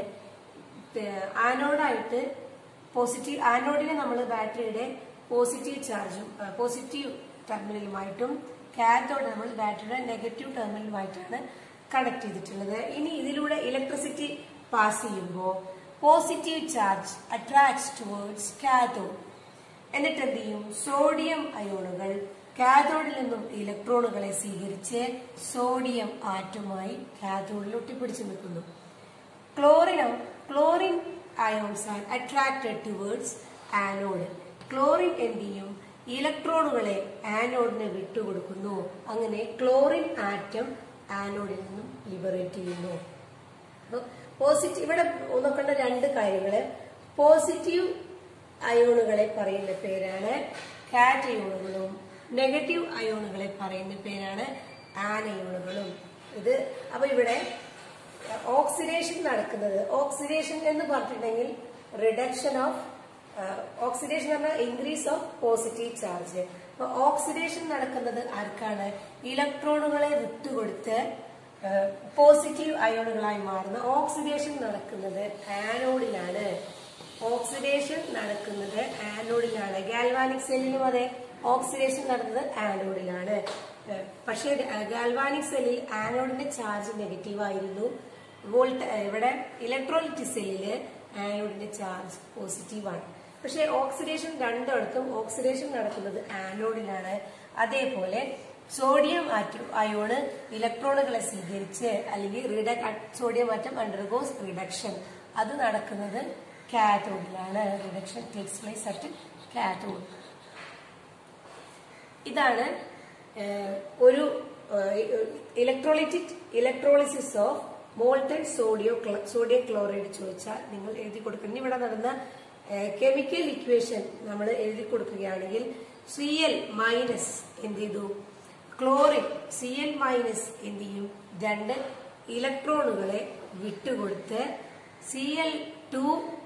Speaker 1: ആനോഡായിട്ട് പോസിറ്റീവ് ആനോഡിനെ നമ്മൾ ബാറ്ററിയുടെ പോസിറ്റീവ് ചാർജും പോസിറ്റീവ് ടെർമിനലുമായിട്ടും കാഥോഡ് നമ്മൾ ബാറ്ററിയുടെ നെഗറ്റീവ് ടെർമിനലുമായിട്ടാണ് കണക്ട് ചെയ്തിട്ടുള്ളത് ഇനി ഇതിലൂടെ ഇലക്ട്രിസിറ്റി പാസ് ചെയ്യുമ്പോൾ positive charge attracts towards cathode എന്നിട്ട് എന്ത് ചെയ്യും സോഡിയം അയോണുകൾ കാഥോഡിൽ നിന്നും ഇലക്ട്രോണുകളെ സ്വീകരിച്ച് സോഡിയം ആറ്റമായി കാഥോഡിൽ ഒട്ടിപ്പിടിച്ചു നിൽക്കുന്നു ക്ലോറിനോ chlorine ions are attracted towards anode chlorine എന്ത് ചെയ്യും ഇലക്ട്രോണുകളെ ആനോഡിന് വിട്ടുകൊടുക്കുന്നു അങ്ങനെ ക്ലോറിൻ ആറ്റം ആനോഡിൽ നിന്നും ലിബറേറ്റ് ചെയ്യുന്നു പോസിറ്റീവ് ഇവിടെ നോക്കേണ്ട രണ്ട് കാര്യങ്ങള് പോസിറ്റീവ് അയോണുകളെ പറയുന്ന പേരാണ് കാറ്റ് അയോണുകളും നെഗറ്റീവ് അയോണുകളെ പറയുന്ന പേരാണ് ആനയോണുകളും ഇത് അപ്പൊ ഇവിടെ ഓക്സിഡേഷൻ നടക്കുന്നത് ഓക്സിഡേഷൻ എന്ന് പറഞ്ഞിട്ടുണ്ടെങ്കിൽ റിഡക്ഷൻ ഓഫ് ഓക്സിഡേഷൻ പറഞ്ഞാൽ ഇൻക്രീസ് ഓഫ് പോസിറ്റീവ് ചാർജ് അപ്പൊ ഓക്സിഡേഷൻ നടക്കുന്നത് ആർക്കാണ് ഇലക്ട്രോണുകളെ വിട്ടുകൊടുത്ത് പോസിറ്റീവ് അയോണുകളായി മാറുന്ന ഓക്സിഡേഷൻ നടക്കുന്നത് ആനോഡിലാണ് ഓക്സിഡേഷൻ നടക്കുന്നത് ആനോഡിലാണ് ഗാൽവാനിക് സെല്ലിലും അതെ ഓക്സിഡേഷൻ നടന്നത് ആനോഡിലാണ് പക്ഷേ ഗാൽവാനിക് സെല്ലിൽ ആനോഡിന്റെ ചാർജ് നെഗറ്റീവ് ആയിരുന്നു വോൾട്ട് ഇവിടെ ഇലക്ട്രോലിറ്റിക് സെല്ലില് ആനോഡിന്റെ ചാർജ് പോസിറ്റീവ് ആണ് പക്ഷേ ഓക്സിഡേഷൻ രണ്ടിടത്തും ഓക്സിഡേഷൻ നടക്കുന്നത് ആനോഡിലാണ് അതേപോലെ സോഡിയം ആറ്റം അയോണ് ഇലക്ട്രോണുകളെ സ്വീകരിച്ച് അല്ലെങ്കിൽ റിഡക് സോഡിയം ആറ്റം അണ്ടർഗോസ് റിഡക്ഷൻ അത് നടക്കുന്നത് കാഥോഡിലാണ് reduction takes place at cathode ഇതാണ് ഒരു ഇലക്ട്രോളിറ്റിക് ഇലക്ട്രോളിസിസ് ഓഫ് മോൾട്ടൺ സോഡിയോ സോഡിയം ക്ലോറൈഡ് ചോദിച്ചാൽ നിങ്ങൾ എഴുതി കൊടുക്കണം ഇവിടെ നടന്ന കെമിക്കൽ ഇക്വേഷൻ നമ്മൾ എഴുതി കൊടുക്കുകയാണെങ്കിൽ സി എൽ മൈനസ് എന്ത് ചെയ്തു ക്ലോറിൻ സി എൽ മൈനസ് എന്ത് ചെയ്യും രണ്ട് ഇലക്ട്രോണുകളെ വിട്ടുകൊടുത്ത് സി എൽ ടു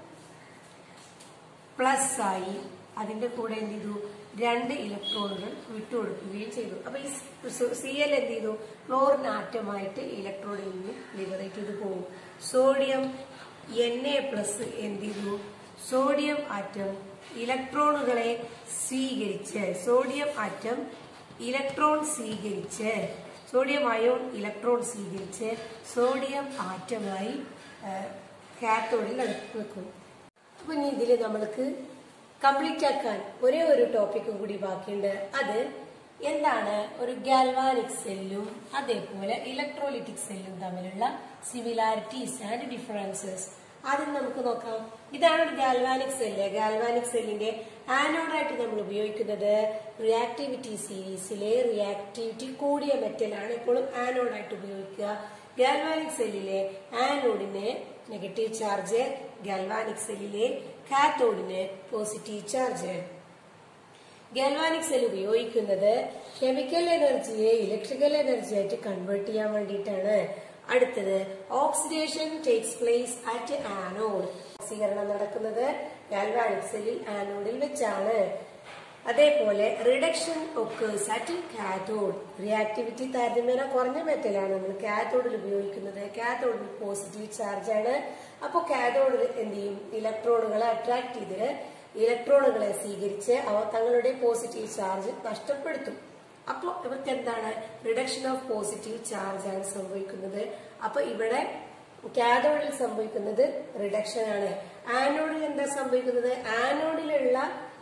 Speaker 1: പ്ലസ് ആയി അതിന്റെ കൂടെ എന്ത് ചെയ്തു രണ്ട് ഇലക്ട്രോണുകൾ വിട്ടുകൊടുക്കുകയും ചെയ്തു അപ്പൊ ഈ സി എൽ എന്ത് ചെയ്തു ക്ലോറിൻ ആറ്റമായിട്ട് ഇലക്ട്രോണിൽ നിന്ന് ലിബറേറ്റ് ചെയ്ത് പോകും സോഡിയം എൻ എ പ്ലസ് എന്ത് ചെയ്തു സോഡിയം ആറ്റം ഇലക്ട്രോണുകളെ സ്വീകരിച്ച് സോഡിയം ആറ്റം ഇലക്ട്രോൺ സ്വീകരിച്ച് സോഡിയം അയോൺ ഇലക്ട്രോൺ സ്വീകരിച്ച് സോഡിയം ആറ്റമായി കാത്തോഡിൽ വെക്കും അപ്പൊ ഇനി ഇതിൽ നമ്മൾക്ക് കംപ്ലീറ്റ് ആക്കാൻ ഒരേ ഒരു ടോപ്പിക്കും കൂടി ബാക്കിയുണ്ട് അത് എന്താണ് ഒരു ഗാൽവാനിക് സെല്ലും അതേപോലെ ഇലക്ട്രോലിറ്റിക് സെല്ലും തമ്മിലുള്ള സിമിലാരിറ്റീസ് ആൻഡ് ഡിഫറൻസസ് ആദ്യം നമുക്ക് നോക്കാം ഇതാണ് ഒരു ഗാൽവാനിക് സെല്ല് ഗാൽവാനിക് സെല്ലിന്റെ ആനോഡായിട്ട് നമ്മൾ ഉപയോഗിക്കുന്നത് റിയാക്ടിവിറ്റി സീരീസിലെ റിയാക്ടിവിറ്റി കൂടിയ മെറ്റലാണ് എപ്പോഴും ആനോഡായിട്ട് ഉപയോഗിക്കുക ഗാൽവാനിക് സെല്ലിലെ ആനോഡിന് നെഗറ്റീവ് ചാർജ് ഗാൽവാനിക് സെല്ലിലെ കാത്തോഡിന് പോസിറ്റീവ് ചാർജ് ഗാൽവാനിക് സെൽ ഉപയോഗിക്കുന്നത് കെമിക്കൽ എനർജിയെ ഇലക്ട്രിക്കൽ എനർജി ആയിട്ട് കൺവേർട്ട് ചെയ്യാൻ വേണ്ടിയിട്ടാണ് അടുത്തത് oxidation takes place at anode ഓക്സീകരണം നടക്കുന്നത് ഗാൽവാനിക് സെല്ലിൽ ആനോഡിൽ വെച്ചാണ് അതേപോലെ reduction occurs at cathode reactivity താരതമ്യേന കുറഞ്ഞ മെറ്റലാണ് നമ്മൾ കാഥോഡിൽ ഉപയോഗിക്കുന്നത് കാഥോഡിൽ പോസിറ്റീവ് ചാർജ് ആണ് അപ്പോൾ കാഥോഡിൽ എന്ത് ചെയ്യും ഇലക്ട്രോണുകളെ അട്രാക്ട് ചെയ്ത് ഇലക്ട്രോണുകളെ സ്വീകരിച്ച് അവ തങ്ങളുടെ പോസിറ്റീവ് ചാർജ് നഷ്ടപ്പെടുത്തും അപ്പോൾ ഇവർക്ക് എന്താണ് റിഡക്ഷൻ ഓഫ് പോസിറ്റീവ് ചാർജ് ആണ് സംഭവിക്കുന്നത് അപ്പൊ ഇവിടെ കാഥോഡിൽ സംഭവിക്കുന്നത് റിഡക്ഷൻ ആണ് ആനോഡിൽ എന്താ സംഭവിക്കുന്നത് ആനോഡിലുള്ള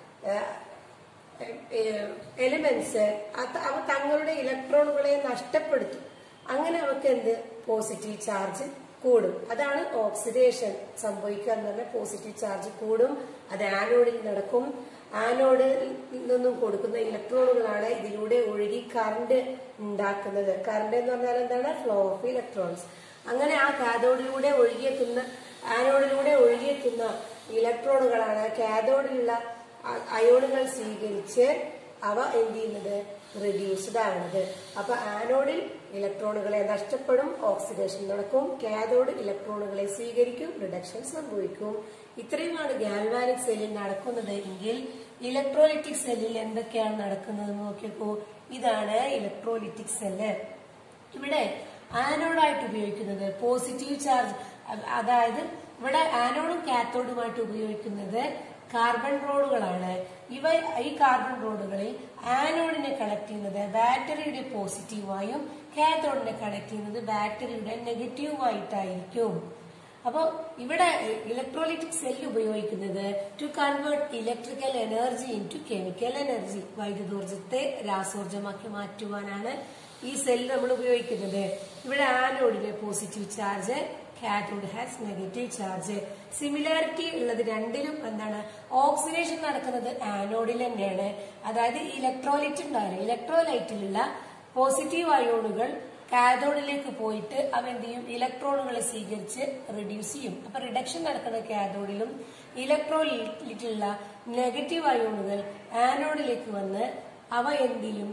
Speaker 1: എലിമെന്റ്സ് അവ തങ്ങളുടെ ഇലക്ട്രോണുകളെ നഷ്ടപ്പെടുത്തും അങ്ങനെ അവർക്ക് എന്ത് പോസിറ്റീവ് ചാർജ് കൂടും അതാണ് ഓക്സിഡേഷൻ സംഭവിക്കുക എന്ന് പറഞ്ഞാൽ പോസിറ്റീവ് ചാർജ് കൂടും അത് ആനോഡിൽ നടക്കും ആനോഡിൽ നിന്നും കൊടുക്കുന്ന ഇലക്ട്രോണുകളാണ് ഇതിലൂടെ ഒഴുകി കറണ്ട് ഉണ്ടാക്കുന്നത് കറണ്ട് എന്ന് പറഞ്ഞാൽ എന്താണ് ഫ്ലോ ഓഫ് ഇലക്ട്രോൺസ് അങ്ങനെ ആ കാഥോഡിലൂടെ ഒഴുകിയെത്തുന്ന ആനോഡിലൂടെ ഒഴുകിയെത്തുന്ന ഇലക്ട്രോണുകളാണ് കാഥോഡിലുള്ള അയോണുകൾ സ്വീകരിച്ച് അവ എന്ത് ചെയ്യുന്നത് റിഡ്യൂസ്ഡ് ആവുന്നത് അപ്പൊ ആനോഡിൽ ഇലക്ട്രോണുകളെ നഷ്ടപ്പെടും ഓക്സിഡേഷൻ നടക്കും കാഥോഡ് ഇലക്ട്രോണുകളെ സ്വീകരിക്കും റിഡക്ഷൻ സംഭവിക്കും ഇത്രയുമാണ് ഗാൽവാനിക് സെല്ലിൽ നടക്കുന്നത് എങ്കിൽ ഇലക്ട്രോലിറ്റിക് സെല്ലിൽ എന്തൊക്കെയാണ് നടക്കുന്നത് നോക്കിയപ്പോ ഇതാണ് ഇലക്ട്രോലിറ്റിക് സെല്ല് ഇവിടെ ആനോഡായിട്ട് ഉപയോഗിക്കുന്നത് പോസിറ്റീവ് ചാർജ് അതായത് ഇവിടെ ആനോഡും കാത്തോഡുമായിട്ട് ഉപയോഗിക്കുന്നത് കാർബൺ റോഡുകളാണ് ഇവ ഈ കാർബൺ റോഡുകളിൽ ആനോഡിനെ കണക്ട് ചെയ്യുന്നത് ബാറ്ററിയുടെ പോസിറ്റീവായും കാത്തോഡിനെ കണക്ട് ചെയ്യുന്നത് ബാറ്ററിയുടെ നെഗറ്റീവായിട്ടായിരിക്കും അപ്പോൾ ഇവിടെ ഇലക്ട്രോലിറ്റിക് സെൽ ഉപയോഗിക്കുന്നത് to convert electrical energy into chemical energy വൈദ്യുതോർജത്തെ രാസോർജമാക്കി മാറ്റുവാനാണ് ഈ സെൽ നമ്മൾ ഉപയോഗിക്കുന്നത് ഇവിടെ ആനോഡിലെ positive charge cathode has negative charge similarity ഉള്ളത് രണ്ടിലും എന്താണ് ഓക്സിഡേഷൻ നടക്കുന്നത് ആനോഡിൽ തന്നെയാണ് അതായത് ഇലക്ട്രോലൈറ്റ് ഉണ്ടാവില്ല ഇലക്ട്രോലൈറ്റിലുള്ള പോസിറ്റീവ് അയോണുകൾ കാഥോഡിലേക്ക് പോയിട്ട് അവ എന്ത് ചെയ്യും ഇലക്ട്രോണുകളെ സ്വീകരിച്ച് റിഡ്യൂസ് ചെയ്യും അപ്പൊ റിഡക്ഷൻ നടക്കുന്ന കാഥോഡിലും ഇലക്ട്രോലൈറ്റിലുള്ള നെഗറ്റീവ് അയോണുകൾ ആനോഡിലേക്ക് വന്ന് അവ എന്ത് ചെയ്യും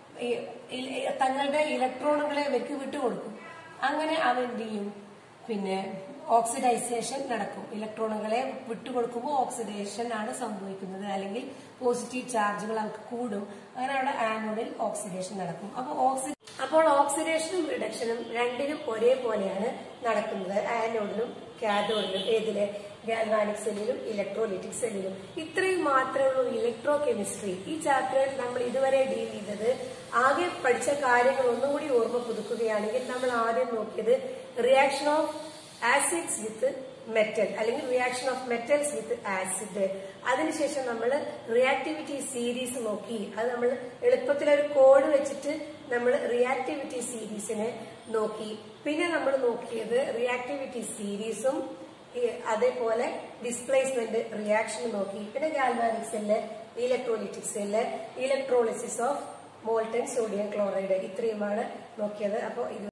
Speaker 1: തങ്ങളുടെ ഇലക്ട്രോണുകളെ ഇവർക്ക് വിട്ടുകൊടുക്കും അങ്ങനെ അവ എന്ത് ചെയ്യും പിന്നെ ഓക്സിഡൈസേഷൻ നടക്കും ഇലക്ട്രോണുകളെ വിട്ടുകൊടുക്കുമ്പോൾ ഓക്സിഡേഷൻ ആണ് സംഭവിക്കുന്നത് അല്ലെങ്കിൽ പോസിറ്റീവ് ചാർജുകൾ അവർക്ക് കൂടും അങ്ങനെ അവിടെ ആനോഡിൽ ഓക്സിഡേഷൻ നടക്കും അപ്പോൾ ഓക്സി അപ്പോൾ ഓക്സിഡേഷനും റിഡക്ഷനും രണ്ടിനും ഒരേപോലെയാണ് നടക്കുന്നത് ആനോഡിലും കാഥോഡിലും ഏതില് ഗാൽവാനിക് സെല്ലിലും ഇലക്ട്രോലിറ്റിക് സെല്ലിലും ഇത്രയും മാത്രമേ ഉള്ളൂ ഇലക്ട്രോ കെമിസ്ട്രി ഈ ചാപ്റ്ററിൽ നമ്മൾ ഇതുവരെ ഡീൽ ചെയ്തത് ആകെ പഠിച്ച കാര്യങ്ങൾ ഒന്നുകൂടി ഓർമ്മ പുതുക്കുകയാണെങ്കിൽ നമ്മൾ ആദ്യം നോക്കിയത് reaction of acids with metal അല്ലെങ്കിൽ reaction of metals with acid അതിനുശേഷം നമ്മൾ റിയാക്ടിവിറ്റി സീരീസ് നോക്കി അത് നമ്മൾ എളുപ്പത്തിൽ ഒരു കോഡ് വെച്ചിട്ട് നമ്മൾ റിയാക്ടിവിറ്റി സീരീസിനെ നോക്കി പിന്നെ നമ്മൾ നോക്കിയത് റിയാക്ടിവിറ്റി സീരീസും അതേപോലെ ഡിസ്പ്ലേസ്മെന്റ് റിയാക്ഷൻ നോക്കി പിന്നെ galvanic cell electrolytic cell electrolysis of molten sodium chloride ഇത്രയുമാണ് നോക്കിയത് അപ്പോൾ ഇത്